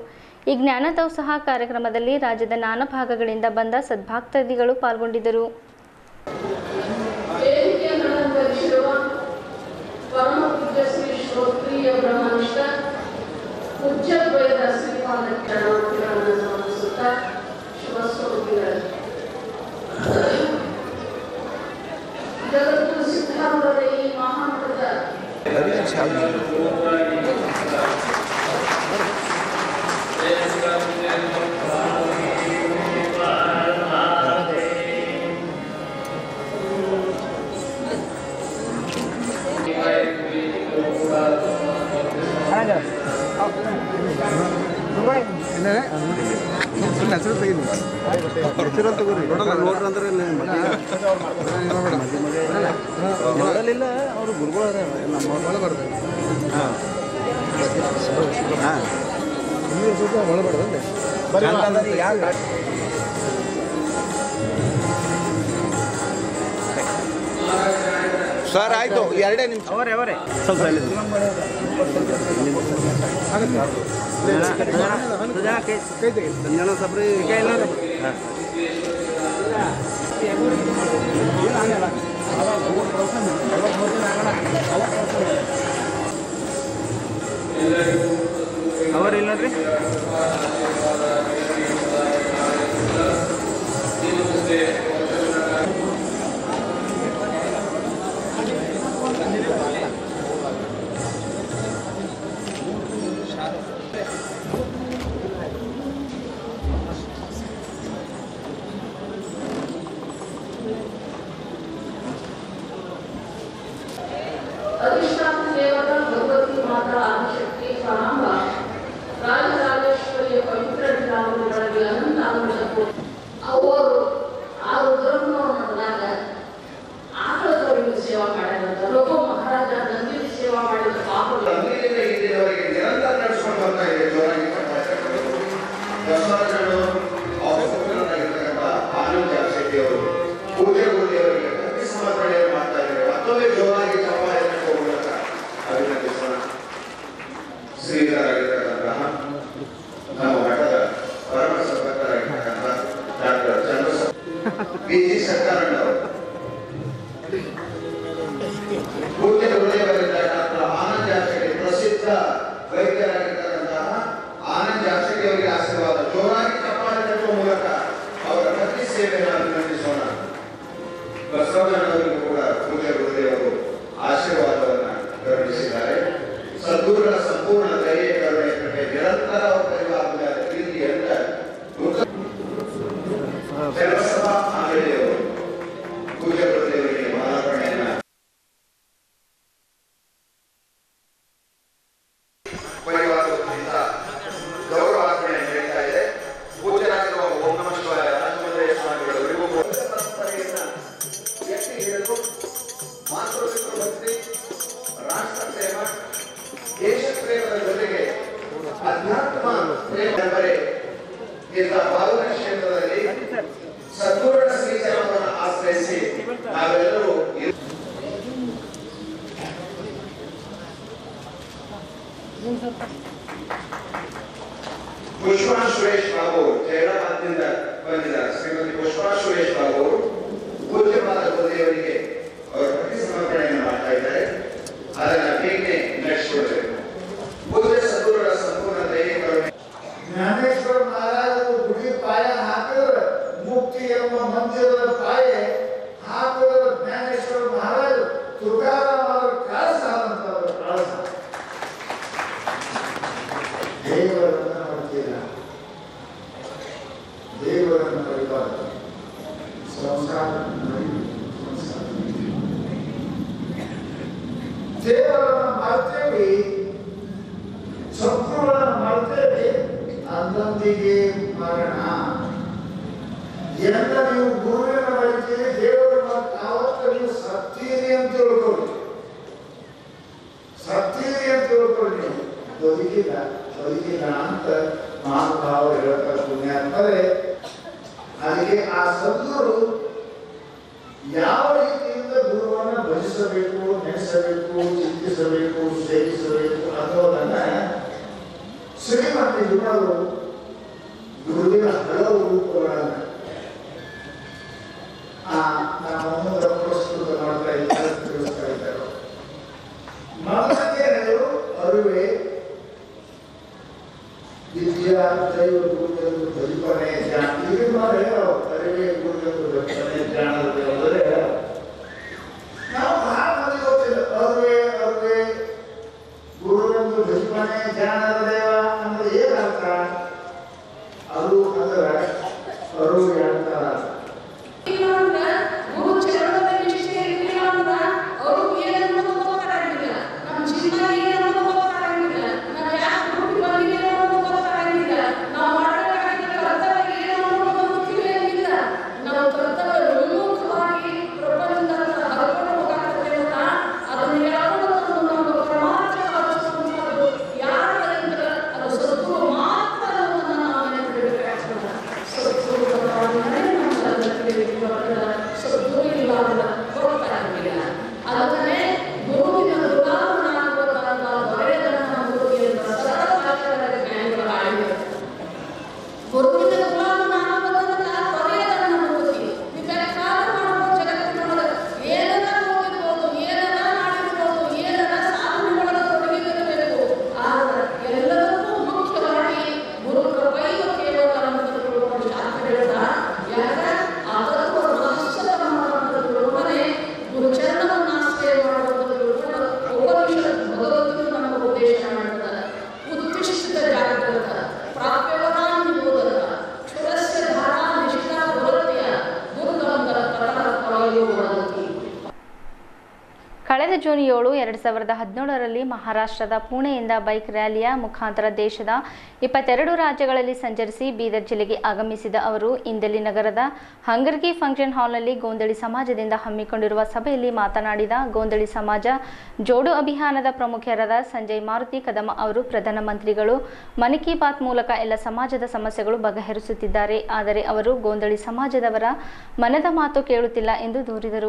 ಈ ಜ್ಞಾನೋತ್ಸವ ಕಾರ್ಯಕ್ರಮದಲ್ಲಿ ರಾಜ್ಯದ ನಾನಾ ಭಾಗಗಳಿಂದ ಬಂದ ಸದ್ಭಕ್ತಾದಿಗಳು ಪಾಲ್ಗೊಂಡಿದ್ದರು ವೇದಿಕೆಯನ್ನು ಅಲಂಕರಿಸಿರುವ ಪರಮ ಪೂಜ್ಯ ಶ್ರೀ ಶ್ರೋತ್ರಿಯ ಬ್ರಹ್ಮನಿಷ್ಠ ಪೂಜ್ಯದ್ವಯದ ಶ್ರೀಪಾದ ಚರಣಗಳನ್ನು ಸಮರ್ಪಿಸುತ್ತಾ ಶುಭ ಸ್ವರೂಪಿಗಳು ಜಗತ್ತು ಸಿದ್ಧಾರೂಢರ ಈ ಮಹಾಮಠದ ನೋಡಲಿಲ್ಲ ಅವರು ಗುರುಗಳು ನಮ್ಮ ಬರ್ಬೇಕು ಹಾಂ ಯಾಕೆ ಸರ್ ಆಯ್ತು ಎರಡೇ ನಿಮಿಷ ಅವರೇ ಅವರೇ ಸ್ವಲ್ಪ ಸಂಜಾನ ಸಬ್ರಿ ಕೈ ಇಲ್ಲ ಅವರಿಲ್ಲದ್ರಿ ಅಧಿಷ್ಠಾನ ದೇವತ ಭಗವತಿ ಮಾತಾ ಆದಿಶಕ್ತಿ ಸಾಂಬ ರಾಜರಾಜೇಶ್ವರಿಯ ಪವಿತ್ರ ಶ್ರಾವಣಗಳಲ್ಲಿ ಅನಂತ ಅನುಷಕ್ಕೂ ಅವರು ಆ ರುದ್ರಮ್ಮನವ್ರು ನಡೆದಾಗ ಆಕಳದವರಿಗೆ ಸೇವಾ ಮಾಡಿದಂತ ಲೋಕ ಮಹಾರಾಜ ನಂದಿನಿ ಸೇವಾ ಮಾಡಿದ ಪಾಪಗಳು ಅಂದಿನಿಂದ ಇಂದಿನವರೆಗೆ ನಿರಂತರ ನಡೆಸ್ಕೊಂಡು ಬರ್ತಾ ಇದೆ ಜೋರಾಗಿ ಬಸವರಾಜರು ಅವಸರನಾಗಿರ್ತಕ್ಕಂಥ ಆನಂದ ಶೆಟ್ಟಿಯವರು ಪೂಜೆ ಗುರುದೇವರಿಗೆ ಭಕ್ತಿ ಸಮರ್ಪಣೆಯನ್ನು ಮಾಡ್ತಾ ಇದ್ದಾರೆ ಮತ್ತೊಮ್ಮೆ ಜೋರಾಗಿ ಚಪ್ಪಾಳೆ ತಟ್ಟುವ ಮೂಲಕ ಅಭಿನಂದಿಸೋಣ ಶ್ರೀಧರಾಗಿರ್ತಕ್ಕಂತಹ ನಮ್ಮ ಮಠದ ಪರಮ ಸಭಕ್ತರಾಗಿರ್ತಕ್ಕಂಥ ಡಾಕ್ಟರ್ ಚಂದ್ರ ಬಿ ಜಿ ಸತ್ಯಾನಂದವರು ಪೂಜ್ಯ ಗುರುದೇವರಿಂದ ಡಾಕ್ಟರ್ ಆನಂದ್ ಜಾಸಗಿ ಪ್ರಸಿದ್ಧ ವೈದ್ಯರಾಗಿರ್ತಕ್ಕಂತಹ ಆನಂದ್ ಜಾಸಗಿ ಅವರಿಗೆ ಆಶೀರ್ವಾದ ಜೋರಾಗಿ ಚಪ್ಪಾಳೆ ತಟ್ಟುವ ಮೂಲಕ ಅವರ ಭಕ್ತಿ ಸೇವೆಯನ್ನು ಅಭಿನಂದಿಸೋಣ ಬಸವಣ್ಣನವರಿಗೂ ಕೂಡ ಪೂಜ್ಯ ಗುರುದೇವರು ಆಶೀರ್ವಾದವನ್ನ ಕರುಣಿಸಿದ್ದಾರೆ ಸದ್ಗುರುಗಳ ಸಂಪೂರ್ಣ ದಯೆ ಕರುಣೆ ಕೃಪೆ ನಿರಂತರ ಅವರ ಪರಿವಾರದ ಪ್ರೀತಿ ಅಂತ ಜನಸಭಾ ಆಂಜನೇಯವರು ಪೂಜ್ಯ ಗುರುದೇವರಿಗೆ ಮಾಲಾರ್ಪಣೆಯನ್ನ ಪರಿವಾರದಿಂದ ಗೌರವಾರ್ಪಣೆ ನಡೀತಾ ಇದೆ ಪೂಜ್ಯರಾಗಿರುವ ಓಂ ನಮಃ ಶಿವಾಯ ರಾಜಮಂದಿರ ಸ್ವಾಮಿಗಳು ಇವರಿಗೂ ಕೂಡ ಪರಂಪರೆಯನ್ನ ಎತ್ತಿ ಹಿಡಿದು ಮಾತೃಪಿತೃ ಭಕ್ತಿ ರಾಷ್ಟ್ರ ಪ್ರೇಮ ದೇಶ ಪ್ರೇಮದ ಜೊತೆಗೆ ಅಧ್ಯಾತ್ಮ ಪ್ರೇಮವರೆ ಇಂಥ ಪಾವನ ಕ್ಷೇತ್ರದಲ್ಲಿ ಸದ್ಗುರುಗಳ ಶ್ರೀಚರಣವನ್ನು ಆಶ್ರಯಿಸಿ ನಾವೆಲ್ಲರೂ ಇರು- ಪುಷ್ಪಾ ಸುರೇಶ್ ಬಾಬು ಜಯರಾಬಾದ್ನಿಂದ ಬಂದಿದ್ದಾರೆ ಶ್ರೀಮತಿ ಪುಷ್ಪಾ ಸುರೇಶ್ ಬಾಬು ಅವರು ಪೂಜ್ಯವಾದ ಗುರುದೇವರಿಗೆ ಅವರ ಪ್ರತಿ ಸಮರ್ಪಣೆಯನ್ನು ಮಾಡ್ತಾ ಇದ್ದಾರೆ ಅದನ್ನ ಬೇಗನೆ ನಡೆಸಿಕೊಳ್ಬೇಕು ಪೂಜ್ಯ ಸದ್ಗುರುಗಳ ಸಂಪೂರ್ಣ ದಯೆ ಕರುಣೆ ಜ್ಞಾನೇಶ್ವರ ಮಹಾರಾಜರು ಗುಡಿ ಪಾಯ ಹಾಕಿದ್ರೆ ಮುಕ್ತಿ ಎಂಬ ಮಂದಿರದ ಪಾಯ ಹಾಕಿದ್ರೆ ಜ್ಞಾನೇಶ್ವರ ಮಹಾರಾಜ ತುಕಾರಾಮರ ಕಳಸ ಆದಂತವ್ರ ಕಳಸ ದೇವರನ್ನ ನೋಡ್ತೀರ ದೇವರನ್ನ ಪರಿಪಾಲ ಸಂಸಾರ ನೋಡಿ, ಸಂಸಾರ. ದೇವರನ್ನ ಮಾಡ್ತೇವಿ ಶತ್ರುಗಳನ್ನು ಮಾಡ್ತೇವೆ ಅಂದಂದಿಗೆ ಮರಣ ಎಂದ ನೀವು ಗುರುವಿನ ಬಳಿತೀರಿ ದೇವರ ಮಾತು ಯಾವತ್ತ ನೀವು ಸತ್ತೀರಿ ಅಂತ ತಿಳ್ಕೊಳ್ಳಿ ಸತ್ತೀರಿ ಅಂತ ತಿಳ್ಕೊಳ್ಳಿ ನೀವು ಬದುಕಿಲ್ಲ ಬದುಕಿಲ್ಲ ಅಂತ ಮಹಾನುಭಾವ ಹೇಳ್ತಾರೆ ಪುಣ್ಯಾತ್ಮರೇ ಅದಕ್ಕೆ ಆ ಸದ್ಗುರು ಯಾವ ರೀತಿಯಿಂದ ಗುರುವನ್ನ ಭಜಿಸಬೇಕು ನೆನೆಸಬೇಕು ಚಿಂತಿಸಬೇಕು ಸೇವಿಸಬೇಕು ಅನ್ನೋದನ್ನ ಶ್ರೀಮತಿ ಗುಣರು ಕಳೆದ ಜೂನ್ ಏಳು ಎರಡು ಸಾವಿರದ ಹದಿನೇಳರಲ್ಲಿ ಮಹಾರಾಷ್ಟ್ರದ ಪುಣೆಯಿಂದ ಬೈಕ್ ರ್ಯಾಲಿಯ ಮುಖಾಂತರ ದೇಶದ ಇಪ್ಪತ್ತೆರಡು ರಾಜ್ಯಗಳಲ್ಲಿ ಸಂಚರಿಸಿ ಬೀದರ್ ಜಿಲ್ಲೆಗೆ ಆಗಮಿಸಿದ ಅವರು ಇಂದಲಿ ನಗರದ ಹಂಗರ್ಗಿ ಫಂಕ್ಷನ್ ಹಾಲ್ನಲ್ಲಿ ಗೋಂದಳಿ ಸಮಾಜದಿಂದ ಹಮ್ಮಿಕೊಂಡಿರುವ ಸಭೆಯಲ್ಲಿ ಮಾತನಾಡಿದ ಗೋಂದಳಿ ಸಮಾಜ ಜೋಡು ಅಭಿಯಾನದ ಪ್ರಮುಖರಾದ ಸಂಜಯ್ ಮಾರುತಿ ಕದಮ ಅವರು ಪ್ರಧಾನಮಂತ್ರಿಗಳು ಮನ್ ಕಿ ಬಾತ್ ಮೂಲಕ ಎಲ್ಲ ಸಮಾಜದ ಸಮಸ್ಯೆಗಳು ಬಗೆಹರಿಸುತ್ತಿದ್ದಾರೆ ಆದರೆ ಅವರು ಗೋಂದಳಿ ಸಮಾಜದವರ ಮನದ ಮಾತು ಕೇಳುತ್ತಿಲ್ಲ ಎಂದು ದೂರಿದರು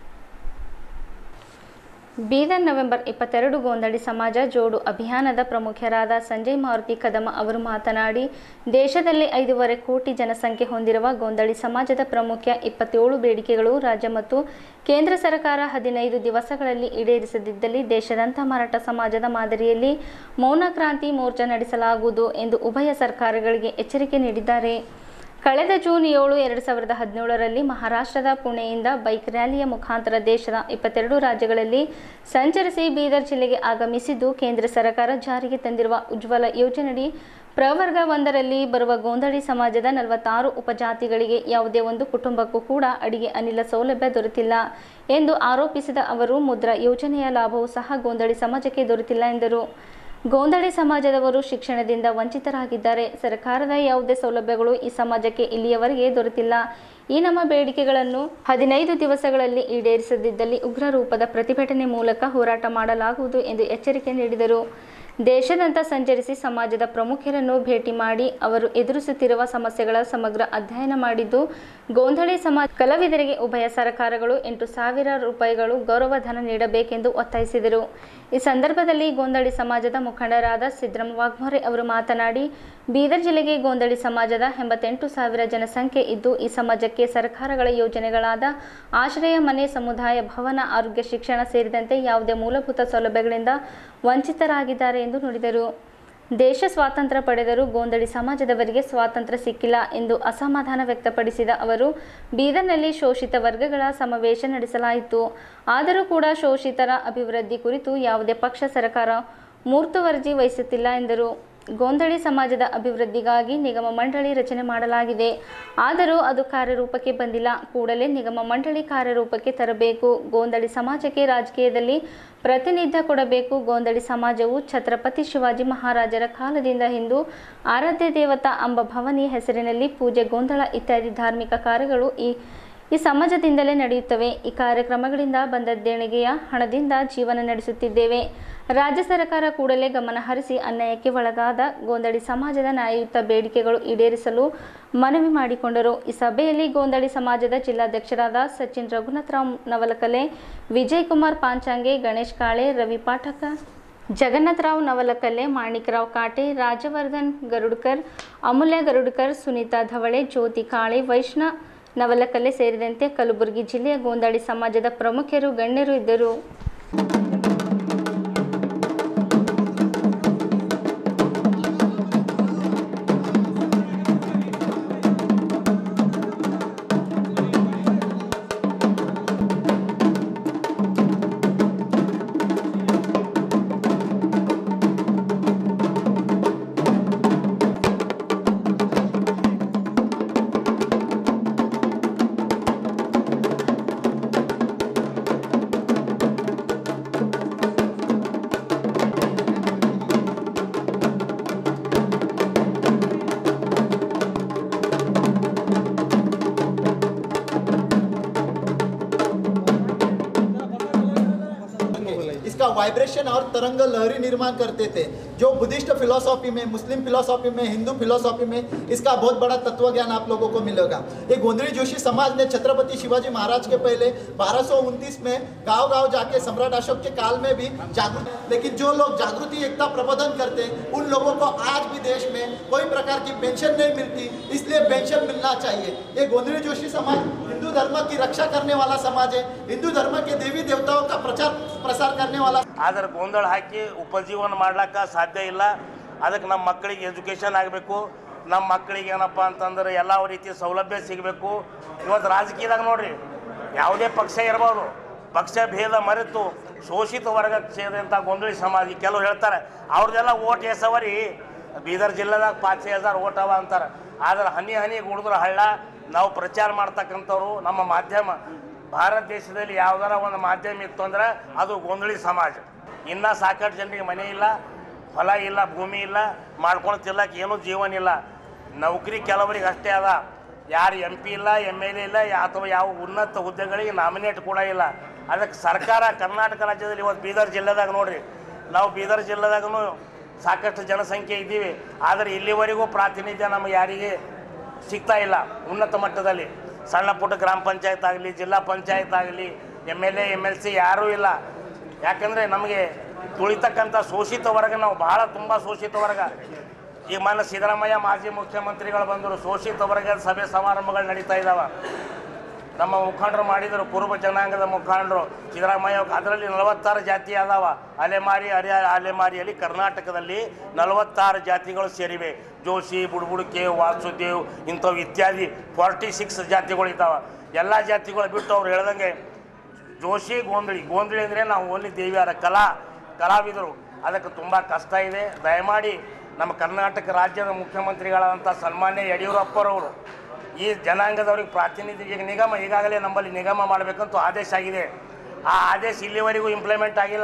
ಬೀದರ್ ನವೆಂಬರ್ ಇಪ್ಪತ್ತೆರಡು ಗೋಂದಳಿ ಸಮಾಜ ಜೋಡು ಅಭಿಯಾನದ ಪ್ರಮುಖರಾದ ಸಂಜಯ್ ಮಾರುತಿ ಕದಮ ಅವರು ಮಾತನಾಡಿ ದೇಶದಲ್ಲಿ ಐದೂವರೆ ಕೋಟಿ ಜನಸಂಖ್ಯೆ ಹೊಂದಿರುವ ಗೋಂದಳಿ ಸಮಾಜದ ಪ್ರಮುಖ ಇಪ್ಪತ್ತೇಳು ಬೇಡಿಕೆಗಳು ರಾಜ್ಯ ಮತ್ತು ಕೇಂದ್ರ ಸರ್ಕಾರ ಹದಿನೈದು ದಿವಸಗಳಲ್ಲಿ ಈಡೇರಿಸದಿದ್ದಲ್ಲಿ ದೇಶದಂತ ಮರಾಠ ಸಮಾಜದ ಮಾದರಿಯಲ್ಲಿ ಮೌನ ಕ್ರಾಂತಿ ಮೋರ್ಚಾ ನಡೆಸಲಾಗುವುದು ಎಂದು ಉಭಯ ಸರ್ಕಾರಗಳಿಗೆ ಎಚ್ಚರಿಕೆ ನೀಡಿದ್ದಾರೆ ಕಳೆದ ಜೂನ್ ಏಳು ಎರಡು ಸಾವಿರದ ಹದಿನೇಳರಲ್ಲಿ ಮಹಾರಾಷ್ಟ್ರದ ಪುಣೆಯಿಂದ ಬೈಕ್ ರ್ಯಾಲಿಯ ಮುಖಾಂತರ ದೇಶದ ಇಪ್ಪತ್ತೆರಡು ರಾಜ್ಯಗಳಲ್ಲಿ ಸಂಚರಿಸಿ ಬೀದರ್ ಜಿಲ್ಲೆಗೆ ಆಗಮಿಸಿದ್ದು ಕೇಂದ್ರ ಸರ್ಕಾರ ಜಾರಿಗೆ ತಂದಿರುವ ಉಜ್ವಲ ಯೋಜನೆಯಡಿ ಪ್ರವರ್ಗ ಒಂದರಲ್ಲಿ ಬರುವ ಗೋಂದಳಿ ಸಮಾಜದ ನಲವತ್ತಾರು ಉಪಜಾತಿಗಳಿಗೆ ಯಾವುದೇ ಒಂದು ಕುಟುಂಬಕ್ಕೂ ಕೂಡ ಅಡಿಗೆ ಅನಿಲ ಸೌಲಭ್ಯ ದೊರೆತಿಲ್ಲ ಎಂದು ಆರೋಪಿಸಿದ ಅವರು ಮುದ್ರಾ ಯೋಜನೆಯ ಲಾಭವೂ ಸಹ ಗೋಂದಳಿ ಸಮಾಜಕ್ಕೆ ದೊರೆತಿಲ್ಲ ಎಂದರು ಗೋಂದಳಿ ಸಮಾಜದವರು ಶಿಕ್ಷಣದಿಂದ ವಂಚಿತರಾಗಿದ್ದಾರೆ ಸರ್ಕಾರದ ಯಾವುದೇ ಸೌಲಭ್ಯಗಳು ಈ ಸಮಾಜಕ್ಕೆ ಇಲ್ಲಿಯವರೆಗೆ ದೊರೆತಿಲ್ಲ ಈ ನಮ್ಮ ಬೇಡಿಕೆಗಳನ್ನು ಹದಿನೈದು ದಿವಸಗಳಲ್ಲಿ ಈಡೇರಿಸದಿದ್ದಲ್ಲಿ ಉಗ್ರ ರೂಪದ ಪ್ರತಿಭಟನೆ ಮೂಲಕ ಹೋರಾಟ ಮಾಡಲಾಗುವುದು ಎಂದು ಎಚ್ಚರಿಕೆ ನೀಡಿದರು ದೇಶದಂತ ಸಂಚರಿಸಿ ಸಮಾಜದ ಪ್ರಮುಖರನ್ನು ಭೇಟಿ ಮಾಡಿ ಅವರು ಎದುರಿಸುತ್ತಿರುವ ಸಮಸ್ಯೆಗಳ ಸಮಗ್ರ ಅಧ್ಯಯನ ಮಾಡಿದ್ದು ಗೋಂಧಳಿ ಸಮಾಜ ಕಲಾವಿದರಿಗೆ ಉಭಯ ಸರ್ಕಾರಗಳು ಎಂಟು ಸಾವಿರ ರೂಪಾಯಿಗಳು ಗೌರವಧನ ನೀಡಬೇಕೆಂದು ಒತ್ತಾಯಿಸಿದರು ಈ ಸಂದರ್ಭದಲ್ಲಿ ಗೋಂದಳಿ ಸಮಾಜದ ಮುಖಂಡರಾದ ಸಿದ್ರಂ ವಾಘ್ಮೊರೆ ಅವರು ಮಾತನಾಡಿ ಬೀದರ್ ಜಿಲ್ಲೆಗೆ ಗೋಂದಳಿ ಸಮಾಜದ ಎಂಬತ್ತೆಂಟು ಸಾವಿರ ಜನಸಂಖ್ಯೆ ಇದ್ದು ಈ ಸಮಾಜಕ್ಕೆ ಸರ್ಕಾರಗಳ ಯೋಜನೆಗಳಾದ ಆಶ್ರಯ ಮನೆ ಸಮುದಾಯ ಭವನ ಆರೋಗ್ಯ ಶಿಕ್ಷಣ ಸೇರಿದಂತೆ ಯಾವುದೇ ಮೂಲಭೂತ ಸೌಲಭ್ಯಗಳಿಂದ ವಂಚಿತರಾಗಿದ್ದಾರೆ ಎಂದು ನುಡಿದರು ದೇಶ ಸ್ವಾತಂತ್ರ್ಯ ಪಡೆದರೂ ಗೋಂದಳಿ ಸಮಾಜದವರಿಗೆ ಸ್ವಾತಂತ್ರ್ಯ ಸಿಕ್ಕಿಲ್ಲ ಎಂದು ಅಸಮಾಧಾನ ವ್ಯಕ್ತಪಡಿಸಿದ ಅವರು ಬೀದರ್ನಲ್ಲಿ ಶೋಷಿತ ವರ್ಗಗಳ ಸಮಾವೇಶ ನಡೆಸಲಾಯಿತು ಆದರೂ ಕೂಡ ಶೋಷಿತರ ಅಭಿವೃದ್ಧಿ ಕುರಿತು ಯಾವುದೇ ಪಕ್ಷ ಸರ್ಕಾರ ಮೂರ್ತುವರ್ಜಿ ವಹಿಸುತ್ತಿಲ್ಲ ಎಂದರು ಗೋಂದಳಿ ಸಮಾಜದ ಅಭಿವೃದ್ಧಿಗಾಗಿ ನಿಗಮ ಮಂಡಳಿ ರಚನೆ ಮಾಡಲಾಗಿದೆ ಆದರೂ ಅದು ಕಾರ್ಯರೂಪಕ್ಕೆ ಬಂದಿಲ್ಲ ಕೂಡಲೇ ನಿಗಮ ಮಂಡಳಿ ಕಾರ್ಯರೂಪಕ್ಕೆ ತರಬೇಕು ಗೋಂದಳಿ ಸಮಾಜಕ್ಕೆ ರಾಜಕೀಯದಲ್ಲಿ ಪ್ರತಿನಿಧ್ಯ ಕೊಡಬೇಕು ಗೋಂದಳಿ ಸಮಾಜವು ಛತ್ರಪತಿ ಶಿವಾಜಿ ಮಹಾರಾಜರ ಕಾಲದಿಂದ ಹಿಂದೂ ಆರಾಧ್ಯ ದೇವತಾ ಅಂಬ ಭವನಿ ಹೆಸರಿನಲ್ಲಿ ಪೂಜೆ ಗೋಂದಳ ಇತ್ಯಾದಿ ಧಾರ್ಮಿಕ ಕಾರ್ಯಗಳು ಈ ಈ ಸಮಾಜದಿಂದಲೇ ನಡೆಯುತ್ತವೆ ಈ ಕಾರ್ಯಕ್ರಮಗಳಿಂದ ಬಂದ ದೇಣಿಗೆಯ ಹಣದಿಂದ ಜೀವನ ನಡೆಸುತ್ತಿದ್ದೇವೆ ರಾಜ್ಯ ಸರ್ಕಾರ ಕೂಡಲೇ ಗಮನ ಹರಿಸಿ ಅನ್ಯಾಯಕ್ಕೆ ಒಳಗಾದ ಗೋಂದಳಿ ಸಮಾಜದ ನ್ಯಾಯಯುತ ಬೇಡಿಕೆಗಳು ಈಡೇರಿಸಲು ಮನವಿ ಮಾಡಿಕೊಂಡರು ಈ ಸಭೆಯಲ್ಲಿ ಗೋಂದಳಿ ಸಮಾಜದ ಜಿಲ್ಲಾಧ್ಯಕ್ಷರಾದ ಸಚಿನ್ ರಘುನಾಥರಾವ್ ನವಲಕಲೆ ವಿಜಯ್ ಕುಮಾರ್ ಪಾಂಚಾಂಗೆ ಗಣೇಶ್ ಕಾಳೆ ರವಿ ಪಾಠಕ ಜಗನ್ನಾಥರಾವ್ ನವಲಕಲ್ಲೆ ಮಾಣಿಕರಾವ್ ಕಾಟೆ ರಾಜವರ್ಧನ್ ಗರುಡ್ಕರ್ ಅಮೂಲ್ಯ ಗರುಡ್ಕರ್ ಸುನೀತಾ ಧವಳೆ ಜ್ಯೋತಿ ಕಾಳೆ ವೈಷ್ಣ ನವಲಕಲ್ಲೆ ಸೇರಿದಂತೆ ಕಲಬುರಗಿ ಜಿಲ್ಲೆಯ ಗೋಂದಾಳಿ ಸಮಾಜದ ಪ್ರಮುಖರು ಗಣ್ಯರು ಇದ್ದರು इसका वाइब्रेशन और तरंग लहरी निर्माण करते थे जो बुद्धिस्ट फिलोसॉफी में मुस्लिम फिलोसॉफी में हिंदू फिलोसॉफी में इसका बहुत बड़ा तत्व ज्ञान आप लोगों को मिलेगा ये गोंदड़ी जोशी समाज ने छत्रपति शिवाजी महाराज के पहले बारह में गांव गांव जाके सम्राट अशोक के काल में भी जागृत लेकिन जो लोग जागृति एकता प्रबोधन करते हैं उन लोगों को आज भी देश में कोई प्रकार की पेंशन नहीं मिलती इसलिए पेंशन मिलना चाहिए ये गोंदड़ी जोशी समाज हिंदू धर्म की रक्षा करने वाला समाज है हिंदू धर्म के देवी देवताओं का प्रचार प्रसार करने वाला ಆದ್ರೆ ಗೋಂದಳ ಹಾಕಿ ಉಪಜೀವನ ಮಾಡ್ಲಿಕ್ಕೆ ಸಾಧ್ಯ ಇಲ್ಲ ಅದಕ್ಕೆ ನಮ್ಮ ಮಕ್ಕಳಿಗೆ ಎಜುಕೇಷನ್ ಆಗಬೇಕು ನಮ್ಮ ಮಕ್ಕಳಿಗೆ ಏನಪ್ಪ ಅಂತಂದ್ರೆ ಎಲ್ಲ ರೀತಿ ಸೌಲಭ್ಯ ಸಿಗಬೇಕು ಇವತ್ತು ರಾಜಕೀಯದಾಗ ನೋಡ್ರಿ ಯಾವುದೇ ಪಕ್ಷ ಇರ್ಬೋದು ಪಕ್ಷ ಭೇದ ಮರೆತು ಶೋಷಿತ ವರ್ಗಕ್ಕೆ ಸೇರಿದಂಥ ಗೊಂದಳಿ ಸಮಾಜ ಕೆಲವ್ರು ಹೇಳ್ತಾರೆ ಅವ್ರದ್ದೆಲ್ಲ ಓಟ್ ಎಸವರಿ ಬೀದರ್ ಜಿಲ್ಲೆದಾಗ ಪಾಚೆ ಹಜಾರ್ ಓಟ್ ಅವ ಅಂತಾರೆ ಆದ್ರೆ ಹನಿ ಹನಿ ಗುಡಿದ್ರ ಹಳ್ಳ ನಾವು ಪ್ರಚಾರ ಮಾಡ್ತಕ್ಕಂಥವ್ರು ನಮ್ಮ ಮಾಧ್ಯಮ ಭಾರತ ದೇಶದಲ್ಲಿ ಯಾವ್ದಾರ ಒಂದು ಮಾಧ್ಯಮ ಇತ್ತು ಅಂದ್ರೆ ಅದು ಗೊಂದಳಿ ಸಮಾಜ ಇನ್ನೂ ಸಾಕಷ್ಟು ಜನರಿಗೆ ಮನೆ ಇಲ್ಲ ಹೊಲ ಇಲ್ಲ ಭೂಮಿ ಇಲ್ಲ ಮಾಡ್ಕೊಂಡು ತಿರ್ಲಕ್ಕೆ ಏನೂ ಜೀವನ ಇಲ್ಲ ನೌಕರಿ ಕೆಲವರಿಗೆ ಅಷ್ಟೇ ಅದ ಯಾರು ಎಂ ಪಿ ಇಲ್ಲ ಎಮ್ ಎಲ್ ಎ ಇಲ್ಲ ಯಾ- ಅಥವಾ ಯಾವ ಉನ್ನತ ಹುದ್ದೆಗಳಿಗೆ ನಾಮಿನೇಟ್ ಕೂಡ ಇಲ್ಲ ಅದಕ್ಕೆ ಸರ್ಕಾರ ಕರ್ನಾಟಕ ರಾಜ್ಯದಲ್ಲಿ ಇವತ್ತು ಬೀದರ್ ಜಿಲ್ಲೆದಾಗ ನೋಡ್ರಿ ನಾವು ಬೀದರ್ ಜಿಲ್ಲೆದಾಗೂ ಸಾಕಷ್ಟು ಜನಸಂಖ್ಯೆ ಇದ್ದೀವಿ ಆದರೆ ಇಲ್ಲಿವರೆಗೂ ಪ್ರಾತಿನಿಧ್ಯ ನಮಗೆ ಯಾರಿಗೆ ಸಿಗ್ತಾ ಇಲ್ಲ ಉನ್ನತ ಮಟ್ಟದಲ್ಲಿ ಸಣ್ಣ ಪುಟ್ಟ ಗ್ರಾಮ ಪಂಚಾಯತ್ ಆಗಲಿ ಜಿಲ್ಲಾ ಪಂಚಾಯತ್ ಆಗಲಿ M L A M L C ಯಾರೂ ಇಲ್ಲ ಯಾಕಂದರೆ ನಮಗೆ ತುಳಿತಕ್ಕಂಥ ಶೋಷಿತ ವರ್ಗ ನಾವು ಬಹಳ ತುಂಬ ಶೋಷಿತ ವರ್ಗ ಈಗ ಮಾನ್ಯ ಸಿದ್ದರಾಮಯ್ಯ ಮಾಜಿ ಮುಖ್ಯಮಂತ್ರಿಗಳು ಬಂದರು ಶೋಷಿತ ವರ್ಗದ ಸಭೆ ಸಮಾರಂಭಗಳು ನಡೀತಾ ಇದ್ದಾವೆ ನಮ್ಮ ಮುಖಂಡರು ಮಾಡಿದರು ಕುರುಬ ಜನಾಂಗದ ಮುಖಂಡರು ಸಿದ್ದರಾಮಯ್ಯ ಅದರಲ್ಲಿ ನಲವತ್ತಾರು ಜಾತಿ ಅದಾವ ಅಲೆಮಾರಿ ಅರೆ ಅಲೆಮಾರಿಯಲ್ಲಿ ಕರ್ನಾಟಕದಲ್ಲಿ ನಲವತ್ತಾರು ಜಾತಿಗಳು ಸೇರಿವೆ ಜೋಶಿ ಬುಡ್ಬುಡಿಕೆ ವಾಸುದೇವ್ ಇಂಥವು ಇತ್ಯಾದಿ ಫಾರ್ಟಿ ಸಿಕ್ಸ್ ಜಾತಿಗಳು ಇದ್ದಾವೆ ಎಲ್ಲ ಜಾತಿಗಳು ಬಿಟ್ಟು ಅವ್ರು ಹೇಳ್ದಂಗೆ ಜೋಶಿ ಗೋಂದಳಿ ಗೋಂದಳಿ ಅಂದರೆ ನಾವು ಓನ್ಲಿ ದೇವಿಯಾರ ಕಲಾ ಕಲಾವಿದರು ಅದಕ್ಕೆ ತುಂಬ ಕಷ್ಟ ಇದೆ ದಯಮಾಡಿ ನಮ್ಮ ಕರ್ನಾಟಕ ರಾಜ್ಯದ ಮುಖ್ಯಮಂತ್ರಿಗಳಾದಂಥ ಸನ್ಮಾನ್ಯ ಯಡಿಯೂರಪ್ಪರವರು ಈ ಜನಾಂಗದವ್ರಿಗೆ ಪ್ರಾತಿನಿಧ್ಯ ಈಗ ನಿಗಮ ಈಗಾಗಲೇ ನಮ್ಮಲ್ಲಿ ನಿಗಮ ಮಾಡಬೇಕಂತ ಆದೇಶ ಆಗಿದೆ ಆ ಆದೇಶ ಇಲ್ಲಿವರೆಗೂ ಇಂಪ್ಲಿಮೆಂಟ್ ಆಗಿಲ್ಲ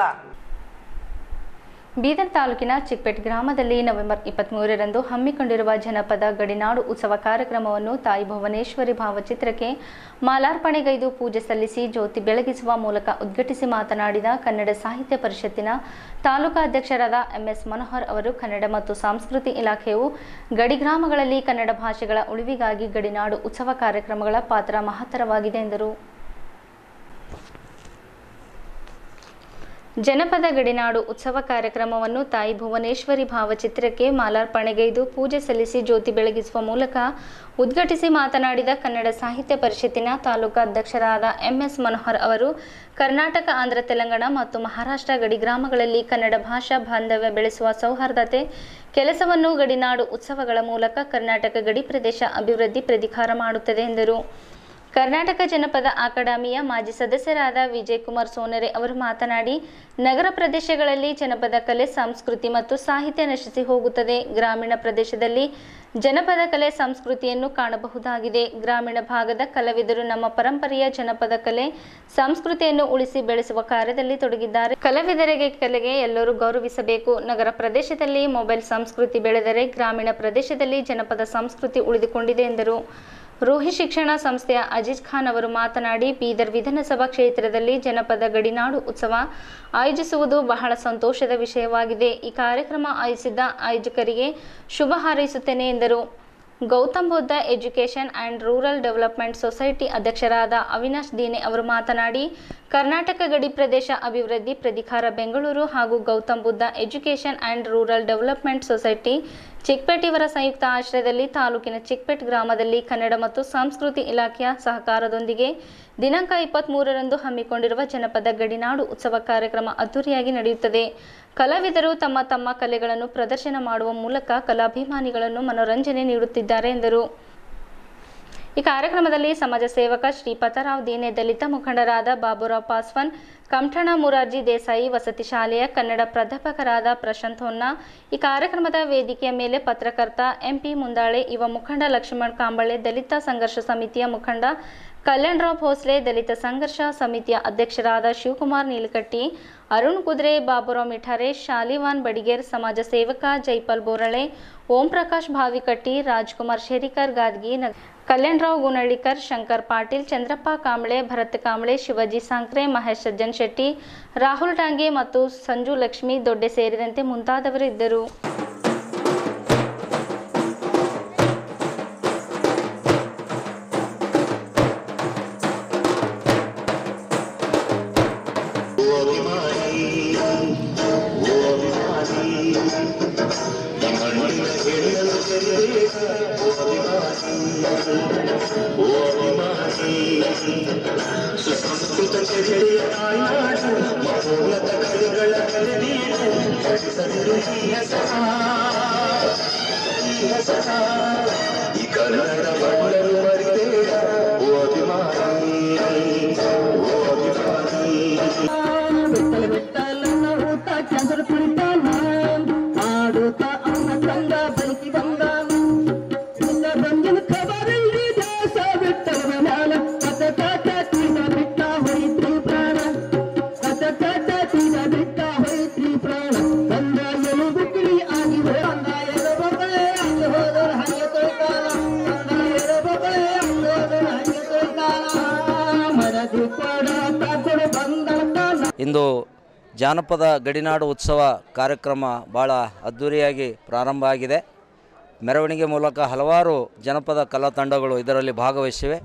ಬೀದರ್ ತಾಲೂಕಿನ ಚಿಕ್ಪೇಟ್ ಗ್ರಾಮದಲ್ಲಿ ನವೆಂಬರ್ ಇಪ್ಪತ್ತ್ಮೂರರಂದು ಹಮ್ಮಿಕೊಂಡಿರುವ ಜನಪದ ಗಡಿನಾಡು ಉತ್ಸವ ಕಾರ್ಯಕ್ರಮವನ್ನು ತಾಯಿ ಭುವನೇಶ್ವರಿ ಭಾವಚಿತ್ರಕ್ಕೆ ಮಾಲಾರ್ಪಣೆಗೈದು ಪೂಜೆ ಸಲ್ಲಿಸಿ ಜ್ಯೋತಿ ಬೆಳಗಿಸುವ ಮೂಲಕ ಉದ್ಘಾಟಿಸಿ ಮಾತನಾಡಿದ ಕನ್ನಡ ಸಾಹಿತ್ಯ ಪರಿಷತ್ತಿನ ತಾಲೂಕಾ ಅಧ್ಯಕ್ಷರಾದ ಎಂಎಸ್ ಮನೋಹರ್ ಅವರು ಕನ್ನಡ ಮತ್ತು ಸಂಸ್ಕೃತಿ ಇಲಾಖೆಯು ಗಡಿ ಗ್ರಾಮಗಳಲ್ಲಿ ಕನ್ನಡ ಭಾಷೆಗಳ ಉಳಿವಿಗಾಗಿ ಗಡಿನಾಡು ಉತ್ಸವ ಕಾರ್ಯಕ್ರಮಗಳ ಪಾತ್ರ ಮಹತ್ತರವಾಗಿದೆ ಎಂದರು ಜನಪದ ಗಡಿನಾಡು ಉತ್ಸವ ಕಾರ್ಯಕ್ರಮವನ್ನು ತಾಯಿ ಭುವನೇಶ್ವರಿ ಭಾವಚಿತ್ರಕ್ಕೆ ಮಾಲಾರ್ಪಣೆಗೈದು ಪೂಜೆ ಸಲ್ಲಿಸಿ ಜ್ಯೋತಿ ಬೆಳಗಿಸುವ ಮೂಲಕ ಉದ್ಘಾಟಿಸಿ ಮಾತನಾಡಿದ ಕನ್ನಡ ಸಾಹಿತ್ಯ ಪರಿಷತ್ತಿನ ತಾಲೂಕಾ ಅಧ್ಯಕ್ಷರಾದ ಎಂಎಸ್ ಮನೋಹರ್ ಅವರು ಕರ್ನಾಟಕ ಆಂಧ್ರ ತೆಲಂಗಾಣ ಮತ್ತು ಮಹಾರಾಷ್ಟ್ರ ಗಡಿ ಗ್ರಾಮಗಳಲ್ಲಿ ಕನ್ನಡ ಭಾಷಾ ಬಾಂಧವ್ಯ ಬೆಳೆಸುವ ಸೌಹಾರ್ದತೆ ಕೆಲಸವನ್ನು ಗಡಿನಾಡು ಉತ್ಸವಗಳ ಮೂಲಕ ಕರ್ನಾಟಕ ಗಡಿ ಪ್ರದೇಶ ಅಭಿವೃದ್ಧಿ ಪ್ರಾಧಿಕಾರ ಮಾಡುತ್ತದೆ ಎಂದರು ಕರ್ನಾಟಕ ಜನಪದ ಅಕಾಡೆಮಿಯ ಮಾಜಿ ಸದಸ್ಯರಾದ ವಿಜಯ್ ಕುಮಾರ್ ಸೋನರೆ ಅವರು ಮಾತನಾಡಿ ನಗರ ಪ್ರದೇಶಗಳಲ್ಲಿ ಜನಪದ ಕಲೆ ಸಂಸ್ಕೃತಿ ಮತ್ತು ಸಾಹಿತ್ಯ ನಶಿಸಿ ಹೋಗುತ್ತದೆ ಗ್ರಾಮೀಣ ಪ್ರದೇಶದಲ್ಲಿ ಜನಪದ ಕಲೆ ಸಂಸ್ಕೃತಿಯನ್ನು ಕಾಣಬಹುದಾಗಿದೆ ಗ್ರಾಮೀಣ ಭಾಗದ ಕಲಾವಿದರು ನಮ್ಮ ಪರಂಪರೆಯ ಜನಪದ ಕಲೆ ಸಂಸ್ಕೃತಿಯನ್ನು ಉಳಿಸಿ ಬೆಳೆಸುವ ಕಾರ್ಯದಲ್ಲಿ ತೊಡಗಿದ್ದಾರೆ ಕಲಾವಿದರಿಗೆ ಕಲೆಗೆ ಎಲ್ಲರೂ ಗೌರವಿಸಬೇಕು ನಗರ ಪ್ರದೇಶದಲ್ಲಿ ಮೊಬೈಲ್ ಸಂಸ್ಕೃತಿ ಬೆಳೆದರೆ ಗ್ರಾಮೀಣ ಪ್ರದೇಶದಲ್ಲಿ ಜನಪದ ಸಂಸ್ಕೃತಿ ಉಳಿದುಕೊಂಡಿದೆ ಎಂದರು ರೋಹಿ ಶಿಕ್ಷಣ ಸಂಸ್ಥೆಯ ಅಜೀಜ್ ಖಾನ್ ಅವರು ಮಾತನಾಡಿ ಬೀದರ್ ವಿಧಾನಸಭಾ ಕ್ಷೇತ್ರದಲ್ಲಿ ಜನಪದ ಗಡಿನಾಡು ಉತ್ಸವ ಆಯೋಜಿಸುವುದು ಬಹಳ ಸಂತೋಷದ ವಿಷಯವಾಗಿದೆ ಈ ಕಾರ್ಯಕ್ರಮ ಆಯೋಜಿಸಿದ್ದ ಆಯೋಜಕರಿಗೆ ಶುಭ ಹಾರೈಸುತ್ತೇನೆ ಎಂದರು Gautam Buddha education and rural development society ಅಧ್ಯಕ್ಷರಾದ ಅವಿನಾಶ್ ದೀನೆ ಅವರು ಮಾತನಾಡಿ ಕರ್ನಾಟಕ ಗಡಿ ಪ್ರದೇಶ ಅಭಿವೃದ್ಧಿ ಪ್ರಾಧಿಕಾರ ಬೆಂಗಳೂರು ಹಾಗೂ Gautam Buddha education and rural development society Chickpet ಇವರ ಸಂಯುಕ್ತ ಆಶ್ರಯದಲ್ಲಿ ತಾಲೂಕಿನ ಚಿಕ್ಪೇಟ್ ಗ್ರಾಮದಲ್ಲಿ ಕನ್ನಡ ಮತ್ತು ಸಂಸ್ಕೃತಿ ಇಲಾಖೆಯ ಸಹಕಾರದೊಂದಿಗೆ ದಿನಾಂಕ ಇಪ್ಪತ್ತ್ಮೂರರಂದು ಹಮ್ಮಿಕೊಂಡಿರುವ ಜನಪದ ಗಡಿನಾಡು ಉತ್ಸವ ಕಾರ್ಯಕ್ರಮ ಅದ್ದೂರಿಯಾಗಿ ನಡೆಯುತ್ತದೆ ಕಲಾವಿದರು ತಮ್ಮ ತಮ್ಮ ಕಲೆಗಳನ್ನು ಪ್ರದರ್ಶನ ಮಾಡುವ ಮೂಲಕ ಕಲಾಭಿಮಾನಿಗಳನ್ನು ಮನೋರಂಜನೆ ನೀಡುತ್ತಿದ್ದಾರೆ ಎಂದರು ಈ ಕಾರ್ಯಕ್ರಮದಲ್ಲಿ ಸಮಾಜ ಸೇವಕ ಶ್ರೀಪತರಾವ್ ದೀನೆ ದಲಿತ ಮುಖಂಡರಾದ ಬಾಬುರಾವ್ ಪಾಸ್ವಾನ್ ಕಮಠಣ ಮುರಾರ್ಜಿ ದೇಸಾಯಿ ವಸತಿ ಶಾಲೆಯ ಕನ್ನಡ ಪ್ರಾಧ್ಯಾಪಕರಾದ ಪ್ರಶಾಂತ್ ಹೊನ್ನ ಈ ಕಾರ್ಯಕ್ರಮದ ವೇದಿಕೆಯ ಮೇಲೆ ಪತ್ರಕರ್ತ ಎಂಪಿ ಮುಂದಾಳೆ ಯುವ ಮುಖಂಡ ಲಕ್ಷ್ಮಣ್ ಕಾಂಬಳೆ ದಲಿತ ಸಂಘರ್ಷ ಸಮಿತಿಯ ಮುಖಂಡ ಕಲ್ಯಾಣರಾವ್ ಭೋಸ್ಲೆ ದಲಿತ ಸಂಘರ್ಷ ಸಮಿತಿಯ ಅಧ್ಯಕ್ಷರಾದ ಶಿವಕುಮಾರ್ ನೀಲಕಟ್ಟಿ ಅರುಣ್ ಕುದ್ರೆ ಬಾಬುರಾವ್ ಮಿಠಾರೆ ಶಾಲಿವಾನ್ ಬಡಿಗೇರ್ ಸಮಾಜ ಸೇವಕ ಜೈಪಾಲ್ ಬೋರಳೆ ಓಂ ಪ್ರಕಾಶ್ ಭಾವಿಕಟ್ಟಿ ರಾಜ್ಕುಮಾರ್ ಶೇರಿಕರ್ ಗಾದ್ಗಿ ನ- ಕಲ್ಯಾಣರಾವ್ ಗುನಳ್ಳಿಕರ್ ಶಂಕರ್ ಪಾಟೀಲ್ ಚಂದ್ರಪ್ಪ ಕಾಂಬಳೆ ಭರತ್ ಕಾಂಬಳೆ ಶಿವಾಜಿ ಸಾಂಕ್ರೆ ಮಹೇಶ್ ಸಜ್ಜನ್ ಶೆಟ್ಟಿ ರಾಹುಲ್ ಡಾಂಗೆ ಮತ್ತು ಸಂಜು ಲಕ್ಷ್ಮಿ ದೊಡ್ಡೆ ಸೇರಿದಂತೆ ಮುಂತಾದವರು ಇದ್ದರು ಸುಸಂಸ್ಕೃತ ಚರಿತೆಯ ತಾಯ್ನಾಡು ಮಹೋನ್ನತ ಕಲೆಗಳ ಕಲೆನೀಡು ಘಟಿಸದಿರು ಈ ಹೆಸರ ಈ ಹೆಸರ ಈ ಕನ್ನಡ ಬಣ್ಣರು ಮರಿಬೇಡ ಓ ಅಭಿಮಾನಿ ಓ ಅಭಿಮಾನಿ ಬಿಟ್ಟಲ ಬಿಟ್ಟಲ ಊಟ ಚಂದ್ರ ಕುಳಿತಾನ ಆಡುತ್ತ ಅವನ ತಂಗ ಬೈಕಿ ಬಂದ ಇಲ್ಲ ಬಂದಿನ ಖಬರಲ್ಲಿ ದೇಶ ಬಿಟ್ಟಲ ಮ್ಯಾಲ ಪದ ಕಾಟ ಕುಳಿತ ಬಿಟ್ಟ ಇಂದು ಜಾನಪದ ಗಡಿನಾಡು ಉತ್ಸವ ಕಾರ್ಯಕ್ರಮ ಭಾಳ ಅದ್ಧೂರಿಯಾಗಿ ಪ್ರಾರಂಭ ಆಗಿದೆ ಮೆರವಣಿಗೆ ಮೂಲಕ ಹಲವಾರು ಜನಪದ ಕಲಾ ತಂಡಗಳು ಇದರಲ್ಲಿ ಭಾಗವಹಿಸಿವೆ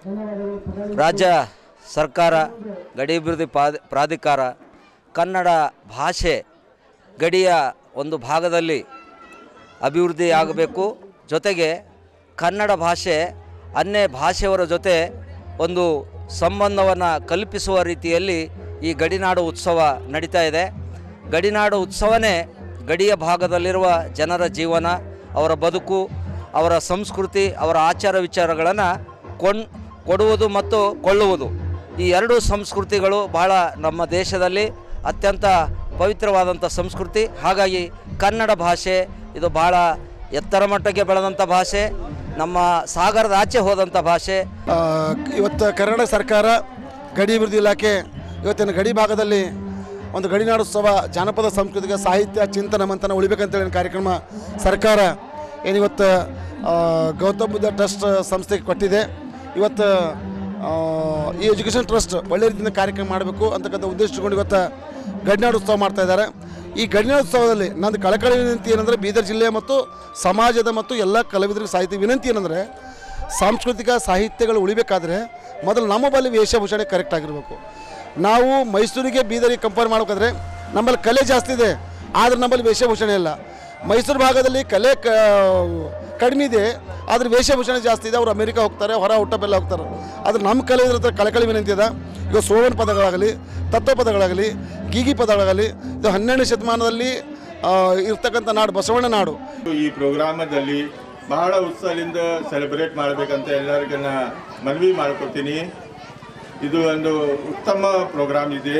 ರಾಜ್ಯ ಸರ್ಕಾರ ಗಡಿ ಅಭಿವೃದ್ಧಿ ಪ್ರಾಧಿ ಪ್ರಾಧಿಕಾರ ಕನ್ನಡ ಭಾಷೆ ಗಡಿಯ ಒಂದು ಭಾಗದಲ್ಲಿ ಅಭಿವೃದ್ಧಿ ಆಗಬೇಕು ಜೊತೆಗೆ ಕನ್ನಡ ಭಾಷೆ ಅನ್ಯ ಭಾಷೆಯವರ ಜೊತೆ ಒಂದು ಸಂಬಂಧವನ್ನು ಕಲ್ಪಿಸುವ ರೀತಿಯಲ್ಲಿ ಈ ಗಡಿನಾಡು ಉತ್ಸವ ನಡೀತಾ ಇದೆ ಗಡಿನಾಡು ಉತ್ಸವನೇ ಗಡಿಯ ಭಾಗದಲ್ಲಿರುವ ಜನರ ಜೀವನ ಅವರ ಬದುಕು ಅವರ ಸಂಸ್ಕೃತಿ ಅವರ ಆಚಾರ ವಿಚಾರಗಳನ್ನು ಕೊಂಡ್ ಕೊಡುವುದು ಮತ್ತು ಕೊಳ್ಳುವುದು ಈ ಎರಡೂ ಸಂಸ್ಕೃತಿಗಳು ಬಹಳ ನಮ್ಮ ದೇಶದಲ್ಲಿ ಅತ್ಯಂತ ಪವಿತ್ರವಾದಂಥ ಸಂಸ್ಕೃತಿ ಹಾಗಾಗಿ ಕನ್ನಡ ಭಾಷೆ ಇದು ಬಹಳ ಎತ್ತರ ಮಟ್ಟಕ್ಕೆ ಬೆಳೆದಂಥ ಭಾಷೆ ನಮ್ಮ ಸಾಗರದ ಆಚೆ ಹೋದಂಥ ಭಾಷೆ ಆ, ಇವತ್ತು ಕರ್ನಾಟಕ ಸರ್ಕಾರ ಗಡಿ ಅಭಿವೃದ್ಧಿ ಇಲಾಖೆ ಇವತ್ತಿನ ಗಡಿ ಭಾಗದಲ್ಲಿ ಒಂದು ಗಡಿನಾಡೋತ್ಸವ ಜಾನಪದ ಸಾಂಸ್ಕೃತಿಕ ಸಾಹಿತ್ಯ ಚಿಂತನ ಮಂಥನ ಉಳಿಬೇಕಂತೇಳಿ ಒಂದು ಕಾರ್ಯಕ್ರಮ ಸರ್ಕಾರ ಏನಿವತ್ತು ಆ, ಗೌತಮ್ ಬುದ್ಧ ಟ್ರಸ್ಟ್ ಸಂಸ್ಥೆಗೆ ಕೊಟ್ಟಿದೆ ಇವತ್ತು ಆ, ಈ ಎಜುಕೇಷನ್ ಟ್ರಸ್ಟ್ ಒಳ್ಳೆ ರೀತಿಯಿಂದ ಕಾರ್ಯಕ್ರಮ ಮಾಡಬೇಕು ಅಂತಕ್ಕಂಥ ಉದ್ದೇಶ ಇಟ್ಕೊಂಡು ಇವತ್ತು ಗಡಿನಾಡೋತ್ಸವ ಮಾಡ್ತಾ ಇದ್ದಾರೆ ಈ ಗಡಿನಾಡೋತ್ಸವದಲ್ಲಿ ನಂದು ಕಳಕಳಿ ವಿನಂತಿ ಏನಂದರೆ ಬೀದರ್ ಜಿಲ್ಲೆಯ ಮತ್ತು ಸಮಾಜದ ಮತ್ತು ಎಲ್ಲ ಕಲಾವಿದರಿಗೆ ಸಾಹಿತ್ಯ ವಿನಂತಿ ಏನಂದರೆ ಸಾಂಸ್ಕೃತಿಕ ಸಾಹಿತ್ಯಗಳು ಉಳಿಬೇಕಾದ್ರೆ ಮೊದಲು ನಮ್ಮ ಬಳಿ ವೇಷಭೂಷಣೆ ಕರೆಕ್ಟ್ ಆಗಿರಬೇಕು ನಾವು ಮೈಸೂರಿಗೆ ಬೀದರಿಗೆ ಕಂಪೇರ್ ಮಾಡೋಕಾದ್ರೆ ನಮ್ಮಲ್ಲಿ ಕಲೆ ಜಾಸ್ತಿ ಇದೆ ಆದರೆ ನಮ್ಮಲ್ಲಿ ವೇಷಭೂಷಣೆ ಇಲ್ಲ ಮೈಸೂರು ಭಾಗದಲ್ಲಿ ಕಲೆ ಕ ಕಡಿಮೆ ಇದೆ ಆದರೆ ವೇಷಭೂಷಣೆ ಜಾಸ್ತಿ ಇದೆ ಅವ್ರು ಅಮೆರಿಕ ಹೋಗ್ತಾರೆ ಹೊರ ಹುಟ್ಟಬೆಲ್ಲ ಹೋಗ್ತಾರೆ ಆದರೆ ನಮ್ಮ ಕಲೆ ಹತ್ರ ಕಳಕಳಿ ವಿನಂತಿ ಇದೆ ಈಗ ಸೋವನ್ ಪದಗಳಾಗಲಿ ತತ್ವ ಪದಗಳಾಗಲಿ ಗೀಗಿ ಪದಗಳಾಗಲಿ ಇದು ಹನ್ನೆರಡನೇ ಶತಮಾನದಲ್ಲಿ ಆ, ಇರ್ತಕ್ಕಂಥ ನಾಡು ಬಸವಣ್ಣ ನಾಡು ಈ ಪ್ರೋಗ್ರಾಮದಲ್ಲಿ ಬಹಳ ಉತ್ಸಾಹದಿಂದ ಸೆಲೆಬ್ರೇಟ್ ಮಾಡಬೇಕಂತ ಎಲ್ಲರಿಗೂ ನಾ ಮನವಿ ಮಾಡ್ಕೊತೀನಿ ಇದು ಒಂದು ಉತ್ತಮ ಪ್ರೋಗ್ರಾಮ್ ಇದೆ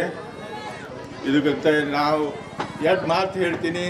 ಇದಕ್ಕೆ ನಾವು ಎರಡು ಮಾತು ಹೇಳ್ತೀನಿ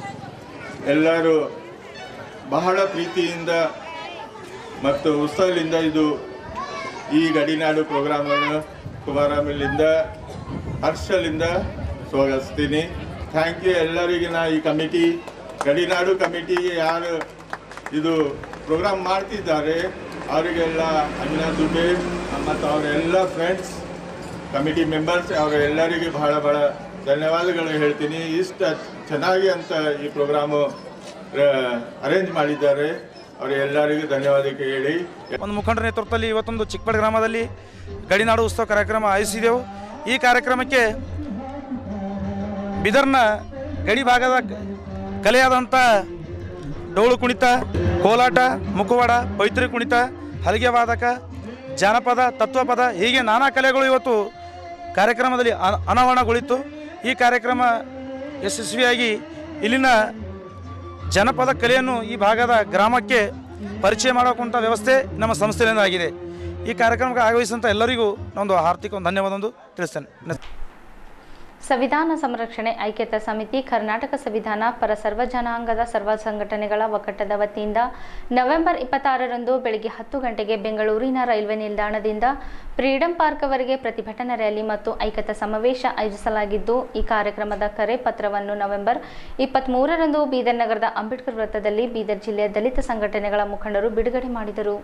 ಎಲ್ಲರೂ ಬಹಳ ಪ್ರೀತಿಯಿಂದ ಮತ್ತು ಉತ್ಸಾಹದಿಂದ ಇದು ಈ ಗಡಿನಾಡು ಪ್ರೋಗ್ರಾಮನ್ನು ಕುಮಾರಮಿಲ್ಲಿಂದ ಹರ್ಷಲಿಂದ ಸ್ವಾಗತಿಸ್ತೀನಿ ಥ್ಯಾಂಕ್ ಯು ಎಲ್ಲರಿಗೆ ನಾ ಈ ಕಮಿಟಿ ಗಡಿನಾಡು ಕಮಿಟಿಗೆ ಯಾರು ಇದು ಪ್ರೋಗ್ರಾಮ್ ಮಾಡ್ತಿದ್ದಾರೆ ಅವರಿಗೆಲ್ಲ ಅಮಿನಾ ದುಬೆ ಮತ್ತು ಅವರೆಲ್ಲ ಫ್ರೆಂಡ್ಸ್ ಕಮಿಟಿ ಮೆಂಬರ್ಸ್ ಅವರೆಲ್ಲರಿಗೆ ಬಹಳ ಬಹಳ ಧನ್ಯವಾದಗಳು ಹೇಳ್ತೀನಿ ಇಷ್ಟ ಚೆನ್ನಾಗಿ ಅಂತ ಈ ಪ್ರೋಗ್ರಾಮು ಅರೇಂಜ್ ಮಾಡಿದ್ದಾರೆ ಅವರೆಲ್ಲರಿಗೂ ಧನ್ಯವಾದಕ್ಕೆ ಹೇಳಿ ಒಂದು ಮುಖಂಡರ ನೇತೃತ್ವದಲ್ಲಿ ಇವತ್ತೊಂದು ಚಿಕ್ಕಪೇಟೆ ಗ್ರಾಮದಲ್ಲಿ ಗಡಿನಾಡು ಉತ್ಸವ ಕಾರ್ಯಕ್ರಮ ಆಯೋಜಿಸಿದೆವು ಈ ಕಾರ್ಯಕ್ರಮಕ್ಕೆ ಬಿದರ್ನ ಗಡಿ ಭಾಗದ ಕಲೆಯಾದಂಥ ಡೋಳು ಕುಣಿತ ಕೋಲಾಟ ಮುಖವಾಡ ಪೈತೃ ಕುಣಿತ ಹಲಿಗೆ ವಾದಕ ಜಾನಪದ ತತ್ವಪದ ಹೀಗೆ ನಾನಾ ಕಲೆಗಳು ಇವತ್ತು ಕಾರ್ಯಕ್ರಮದಲ್ಲಿ ಅನ- ಅನಾವರಣಗೊಳಿತು ಈ ಕಾರ್ಯಕ್ರಮ ಯಶಸ್ವಿಯಾಗಿ ಇಲ್ಲಿನ ಜನಪದ ಕಲೆಯನ್ನು ಈ ಭಾಗದ ಗ್ರಾಮಕ್ಕೆ ಪರಿಚಯ ಮಾಡೋಕ್ಕಂಥ ವ್ಯವಸ್ಥೆ ನಮ್ಮ ಸಂಸ್ಥೆಯಿಂದ ಆಗಿದೆ ಈ ಕಾರ್ಯಕ್ರಮಕ್ಕೆ ಆಗಮಿಸಿದಂಥ ಎಲ್ಲರಿಗೂ ಒಂದು ಆರ್ಥಿಕ ಒಂದು ಧನ್ಯವಾದ ಒಂದು ತಿಳಿಸ್ತೇನೆ ಸಂವಿಧಾನ ಸಂರಕ್ಷಣೆ ಐಕ್ಯತಾ ಸಮಿತಿ ಕರ್ನಾಟಕ ಸಂವಿಧಾನ ಪರ ಸರ್ವ ಜನಾಂಗದ ಸರ್ವ ಸಂಘಟನೆಗಳ ಒಕ್ಕೂಟದ ವತಿಯಿಂದ ನವೆಂಬರ್ ಇಪ್ಪತ್ತಾರರಂದು ಬೆಳಗ್ಗೆ ಹತ್ತು ಗಂಟೆಗೆ ಬೆಂಗಳೂರಿನ ರೈಲ್ವೆ ನಿಲ್ದಾಣದಿಂದ ಫ್ರೀಡಂ ಪಾರ್ಕ್ವರೆಗೆ ಪ್ರತಿಭಟನಾ ರ್ಯಾಲಿ ಮತ್ತು ಐಕ್ಯತಾ ಸಮಾವೇಶ ಆಯೋಜಿಸಲಾಗಿದ್ದು ಈ ಕಾರ್ಯಕ್ರಮದ ಕರೆ ಪತ್ರವನ್ನು ನವೆಂಬರ್ ಇಪ್ಪತ್ತ್ಮೂರರಂದು ಬೀದರ್ ನಗರದ ಅಂಬೇಡ್ಕರ್ ವೃತ್ತದಲ್ಲಿ ಬೀದರ್ ಜಿಲ್ಲೆಯ ದಲಿತ ಸಂಘಟನೆಗಳ ಮುಖಂಡರು ಬಿಡುಗಡೆ ಮಾಡಿದರು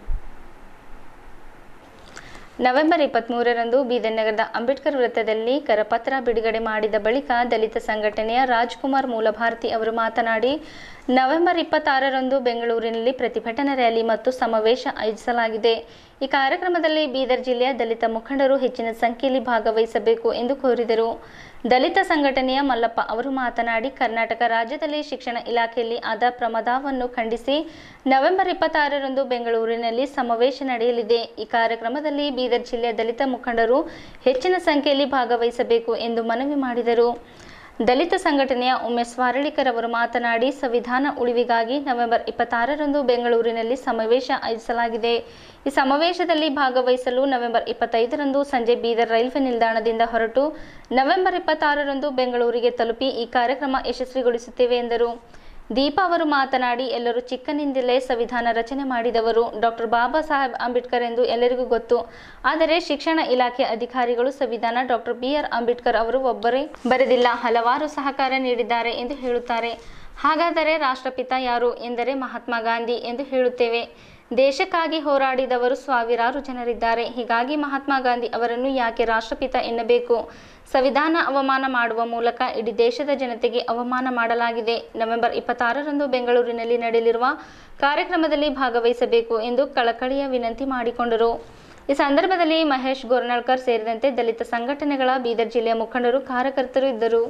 ನವೆಂಬರ್ ಇಪ್ಪತ್ತ್ಮೂರರಂದು ಬೀದರ್ ನಗರದ ಅಂಬೇಡ್ಕರ್ ವೃತ್ತದಲ್ಲಿ ಕರಪತ್ರ ಬಿಡುಗಡೆ ಮಾಡಿದ ಬಳಿಕ ದಲಿತ ಸಂಘಟನೆಯ ರಾಜ್ಕುಮಾರ್ ಮೂಲಭಾರತಿ ಅವರು ಮಾತನಾಡಿ ನವೆಂಬರ್ ಇಪ್ಪತ್ತಾರರಂದು ಬೆಂಗಳೂರಿನಲ್ಲಿ ಪ್ರತಿಭಟನಾ ರ್ಯಾಲಿ ಮತ್ತು ಸಮಾವೇಶ ಆಯೋಜಿಸಲಾಗಿದೆ ಈ ಕಾರ್ಯಕ್ರಮದಲ್ಲಿ ಬೀದರ್ ಜಿಲ್ಲೆಯ ದಲಿತ ಮುಖಂಡರು ಹೆಚ್ಚಿನ ಸಂಖ್ಯೆಯಲ್ಲಿ ಭಾಗವಹಿಸಬೇಕು ಎಂದು ಕೋರಿದರು ದಲಿತ ಸಂಘಟನೆಯ ಮಲ್ಲಪ್ಪ ಅವರು ಮಾತನಾಡಿ ಕರ್ನಾಟಕ ರಾಜ್ಯದಲ್ಲಿ ಶಿಕ್ಷಣ ಇಲಾಖೆಯಲ್ಲಿ ಆದ ಪ್ರಮಾದವನ್ನು ಖಂಡಿಸಿ ನವೆಂಬರ್ ಇಪ್ಪತ್ತಾರರಂದು ಬೆಂಗಳೂರಿನಲ್ಲಿ ಸಮಾವೇಶ ನಡೆಯಲಿದೆ ಈ ಕಾರ್ಯಕ್ರಮದಲ್ಲಿ ಬೀದರ್ ಜಿಲ್ಲೆಯ ದಲಿತ ಮುಖಂಡರು ಹೆಚ್ಚಿನ ಸಂಖ್ಯೆಯಲ್ಲಿ ಭಾಗವಹಿಸಬೇಕು ಎಂದು ಮನವಿ ಮಾಡಿದರು ದಲಿತ ಸಂಘಟನೆಯ ಉಮೇಶ್ ವಾರಳಿಕರ್ ಅವರು ಮಾತನಾಡಿ ಸಂವಿಧಾನ ಉಳಿವಿಗಾಗಿ ನವೆಂಬರ್ ಇಪ್ಪತ್ತಾರರಂದು ಬೆಂಗಳೂರಿನಲ್ಲಿ ಸಮಾವೇಶ ಆಯೋಜಿಸಲಾಗಿದೆ ಈ ಸಮಾವೇಶದಲ್ಲಿ ಭಾಗವಹಿಸಲು ನವೆಂಬರ್ ಇಪ್ಪತ್ತೈದರಂದು ಸಂಜೆ ಬೀದರ್ ರೈಲ್ವೆ ನಿಲ್ದಾಣದಿಂದ ಹೊರಟು ನವೆಂಬರ್ ಇಪ್ಪತ್ತಾರರಂದು ಬೆಂಗಳೂರಿಗೆ ತಲುಪಿ ಈ ಕಾರ್ಯಕ್ರಮ ಯಶಸ್ವಿಗೊಳಿಸುತ್ತೇವೆ ಎಂದರು ದೀಪಾ ಅವರು ಮಾತನಾಡಿ ಎಲ್ಲರೂ ಚಿಕ್ಕನಿಂದಲೇ ಸಂವಿಧಾನ ರಚನೆ ಮಾಡಿದವರು ಡಾಕ್ಟರ್ ಬಾಬಾ ಸಾಹೇಬ್ ಅಂಬೇಡ್ಕರ್ ಎಂದು ಎಲ್ಲರಿಗೂ ಗೊತ್ತು ಆದರೆ ಶಿಕ್ಷಣ ಇಲಾಖೆ ಅಧಿಕಾರಿಗಳು ಸಂವಿಧಾನ ಡಾಕ್ಟರ್ ಬಿ ಆರ್ ಅಂಬೇಡ್ಕರ್ ಅವರು ಒಬ್ಬರೇ ಬರೆದಿಲ್ಲ ಹಲವಾರು ಸಹಕಾರ ನೀಡಿದ್ದಾರೆ ಎಂದು ಹೇಳುತ್ತಾರೆ ಹಾಗಾದರೆ ರಾಷ್ಟ್ರಪಿತ ಯಾರು ಎಂದರೆ ಮಹಾತ್ಮ ಗಾಂಧಿ ಎಂದು ಹೇಳುತ್ತೇವೆ ದೇಶಕ್ಕಾಗಿ ಹೋರಾಡಿದವರು ಸಾವಿರಾರು ಜನರಿದ್ದಾರೆ ಹೀಗಾಗಿ ಮಹಾತ್ಮ ಗಾಂಧಿ ಅವರನ್ನು ಯಾಕೆ ರಾಷ್ಟ್ರಪಿತ ಎನ್ನಬೇಕು ಸಂವಿಧಾನ ಅವಮಾನ ಮಾಡುವ ಮೂಲಕ ಇಡೀ ದೇಶದ ಜನತೆಗೆ ಅವಮಾನ ಮಾಡಲಾಗಿದೆ ನವೆಂಬರ್ ಇಪ್ಪತ್ತಾರರಂದು ಬೆಂಗಳೂರಿನಲ್ಲಿ ನಡೆಯಲಿರುವ ಕಾರ್ಯಕ್ರಮದಲ್ಲಿ ಭಾಗವಹಿಸಬೇಕು ಎಂದು ಕಳಕಳಿಯ ವಿನಂತಿ ಮಾಡಿಕೊಂಡರು ಈ ಸಂದರ್ಭದಲ್ಲಿ ಮಹೇಶ್ ಗೋರ್ನಳ್ಕರ್ ಸೇರಿದಂತೆ ದಲಿತ ಸಂಘಟನೆಗಳ ಬೀದರ್ ಜಿಲ್ಲೆಯ ಮುಖಂಡರು ಕಾರ್ಯಕರ್ತರು ಇದ್ದರು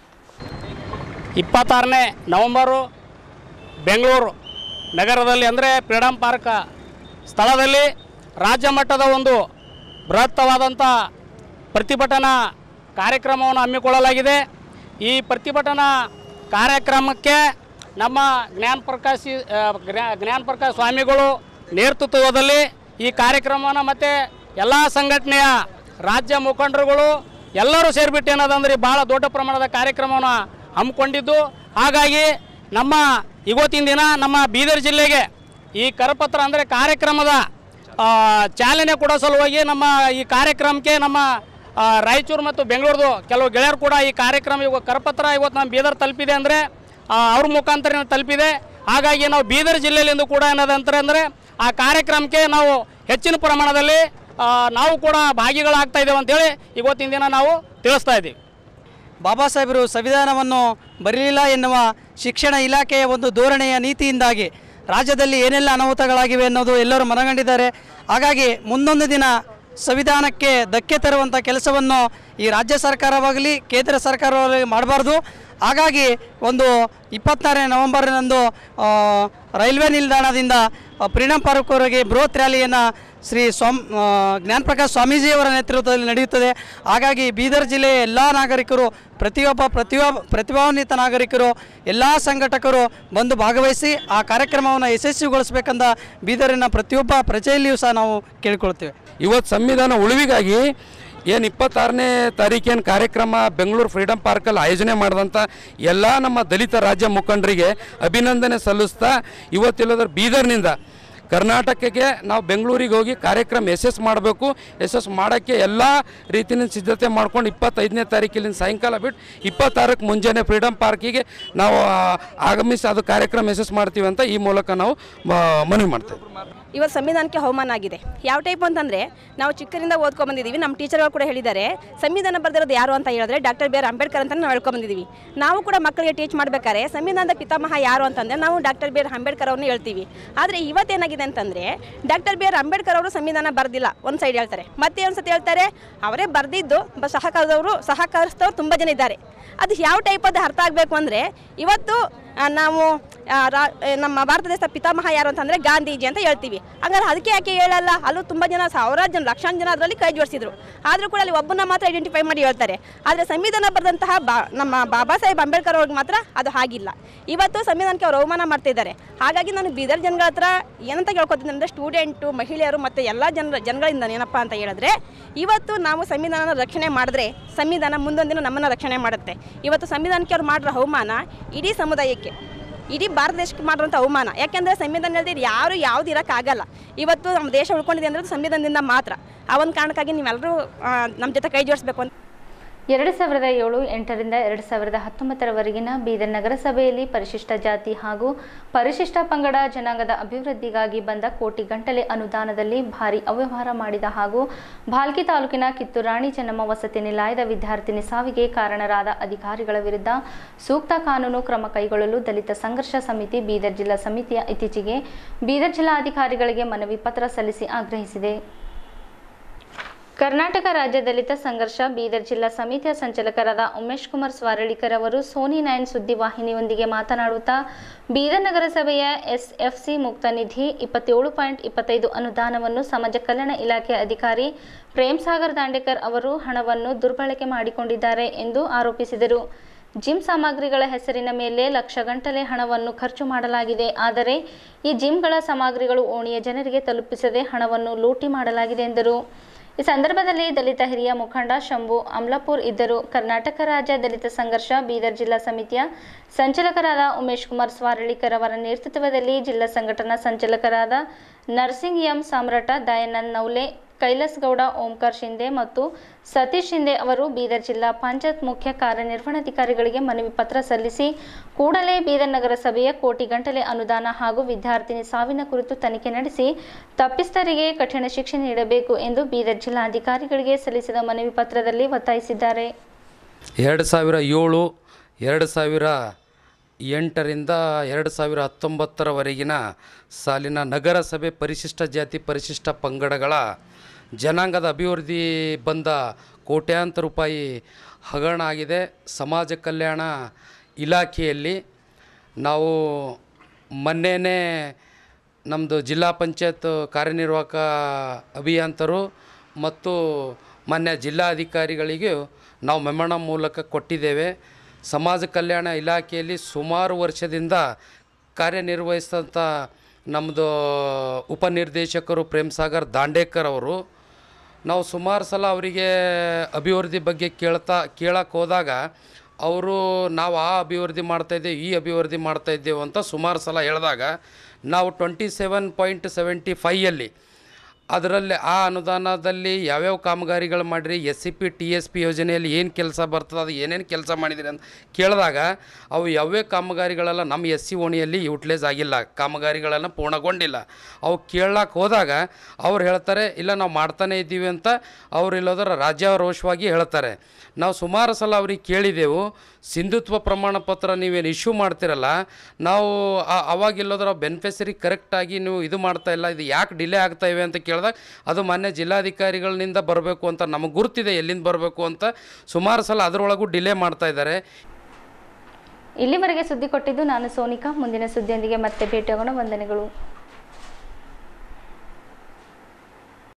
ಇಪ್ಪತ್ತಾರನೇ ನವಂಬರು ಬೆಂಗಳೂರು ನಗರದಲ್ಲಿ ಅಂದರೆ ಫ್ರೀಡಮ್ ಪಾರ್ಕ್ ಸ್ಥಳದಲ್ಲಿ ರಾಜ್ಯ ಮಟ್ಟದ ಒಂದು ಬೃಹತ್ತವಾದಂಥ ಪ್ರತಿಭಟನಾ ಕಾರ್ಯಕ್ರಮವನ್ನು ಹಮ್ಮಿಕೊಳ್ಳಲಾಗಿದೆ ಈ ಪ್ರತಿಭಟನಾ ಕಾರ್ಯಕ್ರಮಕ್ಕೆ ನಮ್ಮ ಜ್ಞಾನ ಪ್ರಕಾಶಿ ಆ, ಜ್ಞಾ- ಜ್ಞಾನ ಪ್ರಕಾಶ್ ಸ್ವಾಮಿಗಳು ನೇತೃತ್ವದಲ್ಲಿ ಈ ಕಾರ್ಯಕ್ರಮವನ್ನು ಮತ್ತು ಎಲ್ಲ ಸಂಘಟನೆಯ ರಾಜ್ಯ ಮುಖಂಡರುಗಳು ಎಲ್ಲರೂ ಸೇರಿಬಿಟ್ಟು ಏನದಂದ್ರೆ ಭಾಳ ದೊಡ್ಡ ಪ್ರಮಾಣದ ಕಾರ್ಯಕ್ರಮವನ್ನು ಹಮ್ಮಿಕೊಂಡಿದ್ದು ಹಾಗಾಗಿ ನಮ್ಮ ಇವತ್ತಿನ ದಿನ ನಮ್ಮ ಬೀದರ್ ಜಿಲ್ಲೆಗೆ ಈ ಕರಪತ್ರ ಅಂದರೆ ಕಾರ್ಯಕ್ರಮದ ಆ, ಚಾಲನೆ ಕೊಡೋ ಸಲುವಾಗಿ ನಮ್ಮ ಈ ಕಾರ್ಯಕ್ರಮಕ್ಕೆ ನಮ್ಮ ಆ, ರಾಯಚೂರು ಮತ್ತು ಬೆಂಗಳೂರದು ಕೆಲವು ಗೆಳೆಯರು ಕೂಡ ಈ ಕಾರ್ಯಕ್ರಮ ಇವಾಗ ಕರಪತ್ರ ಇವತ್ತು ನಮ್ಮ ಬೀದರ್ ತಲುಪಿದೆ ಅಂದರೆ ಅವ್ರ ಮುಖಾಂತರ ತಲುಪಿದೆ ಹಾಗಾಗಿ ನಾವು ಬೀದರ್ ಜಿಲ್ಲೆಯಲ್ಲಿಂದು ಕೂಡ ಏನದಂತಾರೆ ಅಂದರೆ ಆ ಕಾರ್ಯಕ್ರಮಕ್ಕೆ ನಾವು ಹೆಚ್ಚಿನ ಪ್ರಮಾಣದಲ್ಲಿ ಆ, ನಾವು ಕೂಡ ಭಾಗಿಗಳಾಗ್ತಾ ಇದ್ದೇವೆ ಅಂತೇಳಿ ಇವತ್ತಿನ ದಿನ ನಾವು ತಿಳಿಸ್ತಾ ಇದ್ದೀವಿ ಬಾಬಾ ಸಾಹೇಬರು ಸಂವಿಧಾನವನ್ನು ಬರಲಿಲ್ಲ ಎನ್ನುವ ಶಿಕ್ಷಣ ಇಲಾಖೆಯ ಒಂದು ಧೋರಣೆಯ ನೀತಿಯಿಂದಾಗಿ ರಾಜ್ಯದಲ್ಲಿ ಏನೆಲ್ಲ ಅನಾಹುತಗಳಾಗಿವೆ ಅನ್ನೋದು ಎಲ್ಲರೂ ಮನಗಂಡಿದ್ದಾರೆ ಹಾಗಾಗಿ ಮುಂದೊಂದು ದಿನ ಸಂವಿಧಾನಕ್ಕೆ ಧಕ್ಕೆ ತರುವಂಥ ಕೆಲಸವನ್ನು ಈ ರಾಜ್ಯ ಸರ್ಕಾರವಾಗಲಿ ಕೇಂದ್ರ ಸರ್ಕಾರವಾಗಲಿ ಮಾಡಬಾರ್ದು ಹಾಗಾಗಿ ಒಂದು ಇಪ್ಪತ್ತಾರನೇ ನವೆಂಬರ್ನಂದು ಆ, ರೈಲ್ವೆ ನಿಲ್ದಾಣದಿಂದ ಫ್ರೀಡಂ ಪಾರ್ಕ್ವರೆಗೆ ಬೃಹತ್ ರ್ಯಾಲಿಯನ್ನು ಶ್ರೀ ಸ್ವಾಮ್ ಆ, ಜ್ಞಾನಪ್ರಕಾಶ್ ಸ್ವಾಮೀಜಿಯವರ ನೇತೃತ್ವದಲ್ಲಿ ನಡೆಯುತ್ತದೆ ಹಾಗಾಗಿ ಬೀದರ್ ಜಿಲ್ಲೆಯ ಎಲ್ಲ ನಾಗರಿಕರು ಪ್ರತಿಯೊಬ್ಬ ಪ್ರತಿಭಾ ಪ್ರತಿಭಾನ್ವಿತ ನಾಗರಿಕರು ಎಲ್ಲ ಸಂಘಟಕರು ಬಂದು ಭಾಗವಹಿಸಿ ಆ ಕಾರ್ಯಕ್ರಮವನ್ನು ಯಶಸ್ವಿಗೊಳಿಸಬೇಕಂತ ಬೀದರಿನ ಪ್ರತಿಯೊಬ್ಬ ಪ್ರಜೆಯಲ್ಲಿಯೂ ಸಹ ನಾವು ಕೇಳಿಕೊಳ್ತೇವೆ ಇವತ್ತು ಸಂವಿಧಾನ ಉಳಿವಿಗಾಗಿ ಏನು ಇಪ್ಪತ್ತಾರನೇ ತಾರೀಕೇನು ಕಾರ್ಯಕ್ರಮ ಬೆಂಗಳೂರು ಫ್ರೀಡಮ್ ಪಾರ್ಕಲ್ಲಿ ಆಯೋಜನೆ ಮಾಡಿದಂಥ ಎಲ್ಲ ನಮ್ಮ ದಲಿತ ರಾಜ್ಯ ಮುಖಂಡರಿಗೆ ಅಭಿನಂದನೆ ಸಲ್ಲಿಸ್ತಾ ಇವತ್ತಿಲ್ಲದ್ರೆ ಬೀದರ್ನಿಂದ ಕರ್ನಾಟಕಕ್ಕೆ ನಾವು ಬೆಂಗಳೂರಿಗೆ ಹೋಗಿ ಕಾರ್ಯಕ್ರಮ ಯಶಸ್ಸು ಮಾಡಬೇಕು ಯಶಸ್ಸು ಮಾಡೋಕ್ಕೆ ಎಲ್ಲ ರೀತಿಯ ಸಿದ್ಧತೆ ಮಾಡ್ಕೊಂಡು ಇಪ್ಪತ್ತೈದನೇ ತಾರೀಕಿಲಿಂದ ಸಾಯಂಕಾಲ ಬಿಟ್ಟು ಇಪ್ಪತ್ತಾರಕ್ಕೆ ಮುಂಜಾನೆ ಫ್ರೀಡಮ್ ಪಾರ್ಕಿಗೆ ನಾವು ಆ, ಆಗಮಿಸಿ ಅದು ಕಾರ್ಯಕ್ರಮ ಯಶಸ್ಸು ಮಾಡ್ತೀವಿ ಅಂತ ಈ ಮೂಲಕ ನಾವು ಮ- ಮನವಿ ಮಾಡ್ತೇವೆ ಇವತ್ತು ಸಂವಿಧಾನಕ್ಕೆ ಅವಮಾನ ಆಗಿದೆ ಯಾವ ಟೈಪ್ ಅಂತಂದರೆ ನಾವು ಚಿಕ್ಕರಿಂದ ಓದ್ಕೊಂಡ್ ಬಂದಿದ್ದೀವಿ ನಮ್ಮ ಟೀಚರ್ಗಳು ಕೂಡ ಹೇಳಿದ್ದಾರೆ ಸಂವಿಧಾನ ಬರೆದಿರೋದು ಯಾರು ಅಂತ ಹೇಳಿದ್ರೆ ಡಾಕ್ಟರ್ ಬಿ ಆರ್ ಅಂಬೇಡ್ಕರ್ ಅಂತ ನಾವು ಹೇಳ್ಕೊಂಡ್ ಬಂದಿದ್ದೀವಿ ನಾವು ಕೂಡ ಮಕ್ಕಳಿಗೆ ಟೀಚ್ ಮಾಡ್ಬೇಕಾದ್ರೆ ಸಂವಿಧಾನದ ಪಿತಾಮಹ ಯಾರು ಅಂತಂದರೆ ನಾವು ಡಾಕ್ಟರ್ ಬಿ ಆರ್ ಅಂಬೇಡ್ಕರ್ ಅವ್ರನ್ನ ಹೇಳ್ತೀವಿ ಆದರೆ ಇವತ್ತೇನಾಗಿದೆ ಅಂತಂದರೆ ಡಾಕ್ಟರ್ ಬಿ ಆರ್ ಅಂಬೇಡ್ಕರ್ ಅವರು ಸಂವಿಧಾನ ಬರೆದಿಲ್ಲ ಒಂದು ಸೈಡ್ ಹೇಳ್ತಾರೆ ಮತ್ತೆ ಒಂದು ಸತಿ ಹೇಳ್ತಾರೆ ಅವರೇ ಬರೆದಿದ್ದು ಬ ಸಹಕಾರದವರು ಸಹಕರಿಸಿದವರು ತುಂಬ ಜನ ಇದ್ದಾರೆ ಅದು ಯಾವ ಟೈಪ್ ಅದು ಅರ್ಥ ಆಗಬೇಕು ಅಂದರೆ ಇವತ್ತು ಆ, ನಾವು ಆ, ರಾ- ಆ, ನಮ್ಮ ಭಾರತ ದೇಶದ ಪಿತಾಮಹ ಯಾರು ಅಂತಂದರೆ ಗಾಂಧೀಜಿ ಅಂತ ಹೇಳ್ತೀವಿ ಹಂಗಾರೆ ಅದಕ್ಕೆ ಯಾಕೆ ಹೇಳಲ್ಲ ಅಲ್ಲೂ ತುಂಬ ಜನ ಸಾವಿರಾರು ಜನ ಲಕ್ಷಾಂತರ ಜನ ಅದರಲ್ಲಿ ಕೈ ಜೋಡಿಸಿದ್ರು ಆದರೂ ಕೂಡ ಅಲ್ಲಿ ಒಬ್ಬನ ಮಾತ್ರ ಐಡೆಂಟಿಫೈ ಮಾಡಿ ಹೇಳ್ತಾರೆ ಆದರೆ ಸಂವಿಧಾನ ಬರೆದಂತಹ ಬಾ ನಮ್ಮ ಬಾಬಾ ಸಾಹೇಬ್ ಅಂಬೇಡ್ಕರ್ ಅವ್ರಿಗೆ ಮಾತ್ರ ಅದು ಹಾಗಿಲ್ಲ ಇವತ್ತು ಸಂವಿಧಾನಕ್ಕೆ ಅವರು ಅವಮಾನ ಮಾಡ್ತಿದ್ದಾರೆ ಹಾಗಾಗಿ ನಾನು ಬೀದರ್ ಜನಗಳ ಹತ್ರ ಏನಂತ ಕೇಳ್ಕೊತೀನಿ ಅಂದರೆ ಸ್ಟೂಡೆಂಟು ಮಹಿಳೆಯರು ಮತ್ತು ಎಲ್ಲ ಜನರ ಜನಗಳಿಂದ ಏನಪ್ಪ ಅಂತ ಹೇಳಿದ್ರೆ ಇವತ್ತು ನಾವು ಸಂವಿಧಾನನ ರಕ್ಷಣೆ ಮಾಡಿದ್ರೆ ಸಂವಿಧಾನ ಮುಂದೊಂದು ದಿನ ನಮ್ಮನ್ನು ರಕ್ಷಣೆ ಮಾಡುತ್ತೆ ಇವತ್ತು ಸಂವಿಧಾನಕ್ಕೆ ಅವ್ರು ಮಾಡಿರೋ ಅವಮಾನ ಇಡೀ ಸಮುದಾಯಕ್ಕೆ ಇಡೀ ಭಾರತ ದೇಶಕ್ಕೆ ಮಾಡಿರೋಂಥ ಅವಮಾನ ಯಾಕೆಂದರೆ ಸಂವಿಧಾನ ಇಲ್ಲದೆ ಯಾರು ಯಾವ್ದು ಇರೋಕ್ಕಾಗಲ್ಲ ಇವತ್ತು ನಮ್ಮ ದೇಶ ಉಳ್ಕೊಂಡಿದೆ ಅಂದರೆ ಅದು ಸಂವಿಧಾನದಿಂದ ಮಾತ್ರ ಆ ಒಂದು ಕಾರಣಕ್ಕಾಗಿ ನೀವೆಲ್ಲರೂ ನಮ್ಮ ಜೊತೆ ಕೈ ಜೋಡಿಸ್ಬೇಕು ಅಂತ ಎರಡು ಸಾವಿರದ ಏಳು ಎಂಟರಿಂದ ಎರಡು ಸಾವಿರದ ಹತ್ತೊಂಬತ್ತರವರೆಗಿನ ಬೀದರ್ ನಗರಸಭೆಯಲ್ಲಿ ಪರಿಶಿಷ್ಟ ಜಾತಿ ಹಾಗೂ ಪರಿಶಿಷ್ಟ ಪಂಗಡ ಜನಾಂಗದ ಅಭಿವೃದ್ಧಿಗಾಗಿ ಬಂದ ಕೋಟಿ ಗಂಟಲೆ ಅನುದಾನದಲ್ಲಿ ಭಾರಿ ಅವ್ಯವಹಾರ ಮಾಡಿದ ಹಾಗೂ ಭಾಲ್ಕಿ ತಾಲೂಕಿನ ಕಿತ್ತೂರಾಣಿ ಚೆನ್ನಮ್ಮ ವಸತಿ ನಿಲಯದ ವಿದ್ಯಾರ್ಥಿನಿ ಸಾವಿಗೆ ಕಾರಣರಾದ ಅಧಿಕಾರಿಗಳ ವಿರುದ್ಧ ಸೂಕ್ತ ಕಾನೂನು ಕ್ರಮ ಕೈಗೊಳ್ಳಲು ದಲಿತ ಸಂಘರ್ಷ ಸಮಿತಿ ಬೀದರ್ ಜಿಲ್ಲಾ ಸಮಿತಿಯ ಇತ್ತೀಚೆಗೆ ಬೀದರ್ ಜಿಲ್ಲಾಧಿಕಾರಿಗಳಿಗೆ ಮನವಿ ಪತ್ರ ಸಲ್ಲಿಸಿ ಆಗ್ರಹಿಸಿದೆ ಕರ್ನಾಟಕ ರಾಜ್ಯ ದಲಿತ ಸಂಘರ್ಷ ಬೀದರ್ ಜಿಲ್ಲಾ ಸಮಿತಿಯ ಸಂಚಾಲಕರಾದ ಉಮೇಶ್ ಕುಮಾರ್ ಸ್ವಾರಳಿಕರ್ ಅವರು ಸೋನಿ ನೈನ್ ಸುದ್ದಿವಾಹಿನಿಯೊಂದಿಗೆ ಮಾತನಾಡುತ್ತಾ ಬೀದರ್ ನಗರಸಭೆಯ ಎಸ್ಎಫ್ಸಿ ಮುಕ್ತ ನಿಧಿ ಇಪ್ಪತ್ತೇಳು ಪಾಯಿಂಟ್ ಇಪ್ಪತ್ತೈದು ಅನುದಾನವನ್ನು ಸಮಾಜ ಕಲ್ಯಾಣ ಇಲಾಖೆ ಅಧಿಕಾರಿ ಪ್ರೇಮ್ ಸಾಗರ್ ದಾಂಡೇಕರ್ ಅವರು ಹಣವನ್ನು ದುರ್ಬಳಕೆ ಮಾಡಿಕೊಂಡಿದ್ದಾರೆ ಎಂದು ಆರೋಪಿಸಿದರು ಜಿಮ್ ಸಾಮಗ್ರಿಗಳ ಹೆಸರಿನ ಮೇಲೆ ಲಕ್ಷ ಗಂಟಲೆ ಹಣವನ್ನು ಖರ್ಚು ಮಾಡಲಾಗಿದೆ ಆದರೆ ಈ ಜಿಮ್ಗಳ ಸಾಮಗ್ರಿಗಳು ಓಣಿಯ ಜನರಿಗೆ ತಲುಪಿಸದೆ ಹಣವನ್ನು ಲೂಟಿ ಮಾಡಲಾಗಿದೆ ಎಂದರು ಈ ಸಂದರ್ಭದಲ್ಲಿ ದಲಿತ ಹಿರಿಯ ಮುಖಂಡ ಶಂಭು ಅಮ್ಲಾಪುರ್ ಇದ್ದರು ಕರ್ನಾಟಕ ರಾಜ್ಯ ದಲಿತ ಸಂಘರ್ಷ ಬೀದರ್ ಜಿಲ್ಲಾ ಸಮಿತಿಯ ಸಂಚಾಲಕರಾದ ಉಮೇಶ್ ಕುಮಾರ್ ಸ್ವಾರಳಿಕರ್ ಅವರ ನೇತೃತ್ವದಲ್ಲಿ ಜಿಲ್ಲಾ ಸಂಘಟನಾ ಸಂಚಾಲಕರಾದ ನರ್ಸಿಂಗ್ ಎಂ ಸಾಮ್ರಾಟ ದಯಾನಂದ್ ನೌಲೆ ಕೈಲಾಸ್ ಗೌಡ ಓಂಕಾರ್ ಶಿಂದೆ ಮತ್ತು ಸತೀಶ್ ಶಿಂದೆ ಅವರು ಬೀದರ್ ಜಿಲ್ಲಾ ಪಂಚಾಯತ್ ಮುಖ್ಯ ಕಾರ್ಯನಿರ್ವಹಣಾಧಿಕಾರಿಗಳಿಗೆ ಮನವಿ ಪತ್ರ ಸಲ್ಲಿಸಿ ಕೂಡಲೇ ಬೀದರ್ ನಗರಸಭೆಯ ಕೋಟಿ ಗಂಟಲೆ ಅನುದಾನ ಹಾಗೂ ವಿದ್ಯಾರ್ಥಿನಿ ಸಾವಿನ ಕುರಿತು ತನಿಖೆ ನಡೆಸಿ ತಪ್ಪಿಸ್ಥರಿಗೆ ಕಠಿಣ ಶಿಕ್ಷೆ ನೀಡಬೇಕು ಎಂದು ಬೀದರ್ ಜಿಲ್ಲಾಧಿಕಾರಿಗಳಿಗೆ ಸಲ್ಲಿಸಿದ ಮನವಿ ಪತ್ರದಲ್ಲಿ ಒತ್ತಾಯಿಸಿದ್ದಾರೆ ಎರಡು ಸಾವಿರ ಏಳು ಎರಡು ಸಾವಿರ ಎಂಟರಿಂದ ಎರಡು ಸಾವಿರ ಹತ್ತೊಂಬತ್ತರವರೆಗಿನ ಸಾಲಿನ ನಗರಸಭೆ ಪರಿಶಿಷ್ಟ ಜಾತಿ ಪರಿಶಿಷ್ಟ ಪಂಗಡಗಳ ಜನಾಂಗದ ಅಭಿವೃದ್ಧಿ ಬಂದ ಕೋಟ್ಯಾಂತರ ರೂಪಾಯಿ ಹಗರಣ ಆಗಿದೆ ಸಮಾಜ ಕಲ್ಯಾಣ ಇಲಾಖೆಯಲ್ಲಿ ನಾವು ಮೊನ್ನೆನೇ ನಮ್ಮದು ಜಿಲ್ಲಾ ಪಂಚಾಯತ್ ಕಾರ್ಯನಿರ್ವಾಹಕ ಅಭಿಯಂತರು ಮತ್ತು ಮಾನ್ಯ ಜಿಲ್ಲಾಧಿಕಾರಿಗಳಿಗೂ ನಾವು ಮೆಮಣ ಮೂಲಕ ಕೊಟ್ಟಿದ್ದೇವೆ ಸಮಾಜ ಕಲ್ಯಾಣ ಇಲಾಖೆಯಲ್ಲಿ ಸುಮಾರು ವರ್ಷದಿಂದ ಕಾರ್ಯನಿರ್ವಹಿಸಿದಂಥ ನಮ್ಮದು ಉಪನಿರ್ದೇಶಕರು ಪ್ರೇಮ್ಸಾಗರ್ ದಾಂಡೇಕರ್ ಅವರು ನಾವು ಸುಮಾರು ಸಲ ಅವರಿಗೆ ಅಭಿವೃದ್ಧಿ ಬಗ್ಗೆ ಕೇಳ್ತಾ ಕೇಳಕ್ಕೆ ಹೋದಾಗ ಅವರು ನಾವು ಆ ಅಭಿವೃದ್ಧಿ ಮಾಡ್ತಾಯಿದ್ದೇವೆ ಈ ಅಭಿವೃದ್ಧಿ ಮಾಡ್ತಾಯಿದ್ದೇವೆ ಅಂತ ಸುಮಾರು ಸಲ ಹೇಳಿದಾಗ ನಾವು ಟ್ವೆಂಟಿ ಸೆವೆನ್ ಪಾಯಿಂಟ್ ಸೆವೆಂಟಿ ಫೈಯಲ್ಲಿ ಅದರಲ್ಲಿ ಆ ಅನುದಾನದಲ್ಲಿ ಯಾವ್ಯಾವ ಕಾಮಗಾರಿಗಳು ಮಾಡಿರಿ S C P T S P ಯೋಜನೆಯಲ್ಲಿ ಏನು ಕೆಲಸ ಬರ್ತದೆ ಅದು ಏನೇನು ಕೆಲಸ ಮಾಡಿದಿರಿ ಅಂತ ಕೇಳಿದಾಗ ಅವು ಯಾವ್ಯಾವ ಕಾಮಗಾರಿಗಳೆಲ್ಲ ನಮ್ಮ ಎಸ್ ಸಿ ಓಣಿಯಲ್ಲಿ ಯೂಟ್ಲೈಸ್ ಆಗಿಲ್ಲ ಕಾಮಗಾರಿಗಳೆಲ್ಲ ಪೂರ್ಣಗೊಂಡಿಲ್ಲ ಅವು ಕೇಳಕ್ಕೆ ಹೋದಾಗ ಅವ್ರು ಹೇಳ್ತಾರೆ ಇಲ್ಲ ನಾವು ಮಾಡ್ತಾನೆ ಇದ್ದೀವಿ ಅಂತ ಅವ್ರು ಇಲ್ಲೋದ್ರ ರಾಜ್ಯಾರೋಷವಾಗಿ ಹೇಳ್ತಾರೆ ನಾವು ಸುಮಾರು ಸಲ ಅವ್ರಿಗೆ ಕೇಳಿದೆವು ಸಿಂಧುತ್ವ ಪ್ರಮಾಣ ಪತ್ರ ನೀವೇನು ಇಶ್ಯೂ ಮಾಡ್ತಿರಲ್ಲ ನಾವು ಆ- ಅವಾಗ ಇಲ್ಲೋದ್ರ ಬೆನಿಫಿಷರಿ ಕರೆಕ್ಟಾಗಿ ನೀವು ಇದು ಮಾಡ್ತಾ ಇಲ್ಲ ಇದು ಯಾಕೆ ಡಿಲೇ ಆಗ್ತಾ ಇವೆ ಅಂತ ಕೇಳಿದಾಗ ಅದು ಮಾನ್ಯ ಜಿಲ್ಲಾಧಿಕಾರಿಗಳಿಂದ ಬರಬೇಕು ಅಂತ ನಮಗೆ ಗುರ್ತಿದೆ ಎಲ್ಲಿಂದ ಬರಬೇಕು ಅಂತ ಸುಮಾರು ಸಲ ಅದರೊಳಗೂ ಡಿಲೇ ಮಾಡ್ತಾ ಇದ್ದಾರೆ ಇಲ್ಲಿವರೆಗೆ ಸುದ್ದಿ ಕೊಟ್ಟಿದ್ದು ನಾನು ಸೋನಿಕಾ ಮುಂದಿನ ಸುದ್ದಿಯೊಂದಿಗೆ ಮತ್ತೆ ಭೇಟಿಯಾಗೋಣ ವಂದನೆಗಳು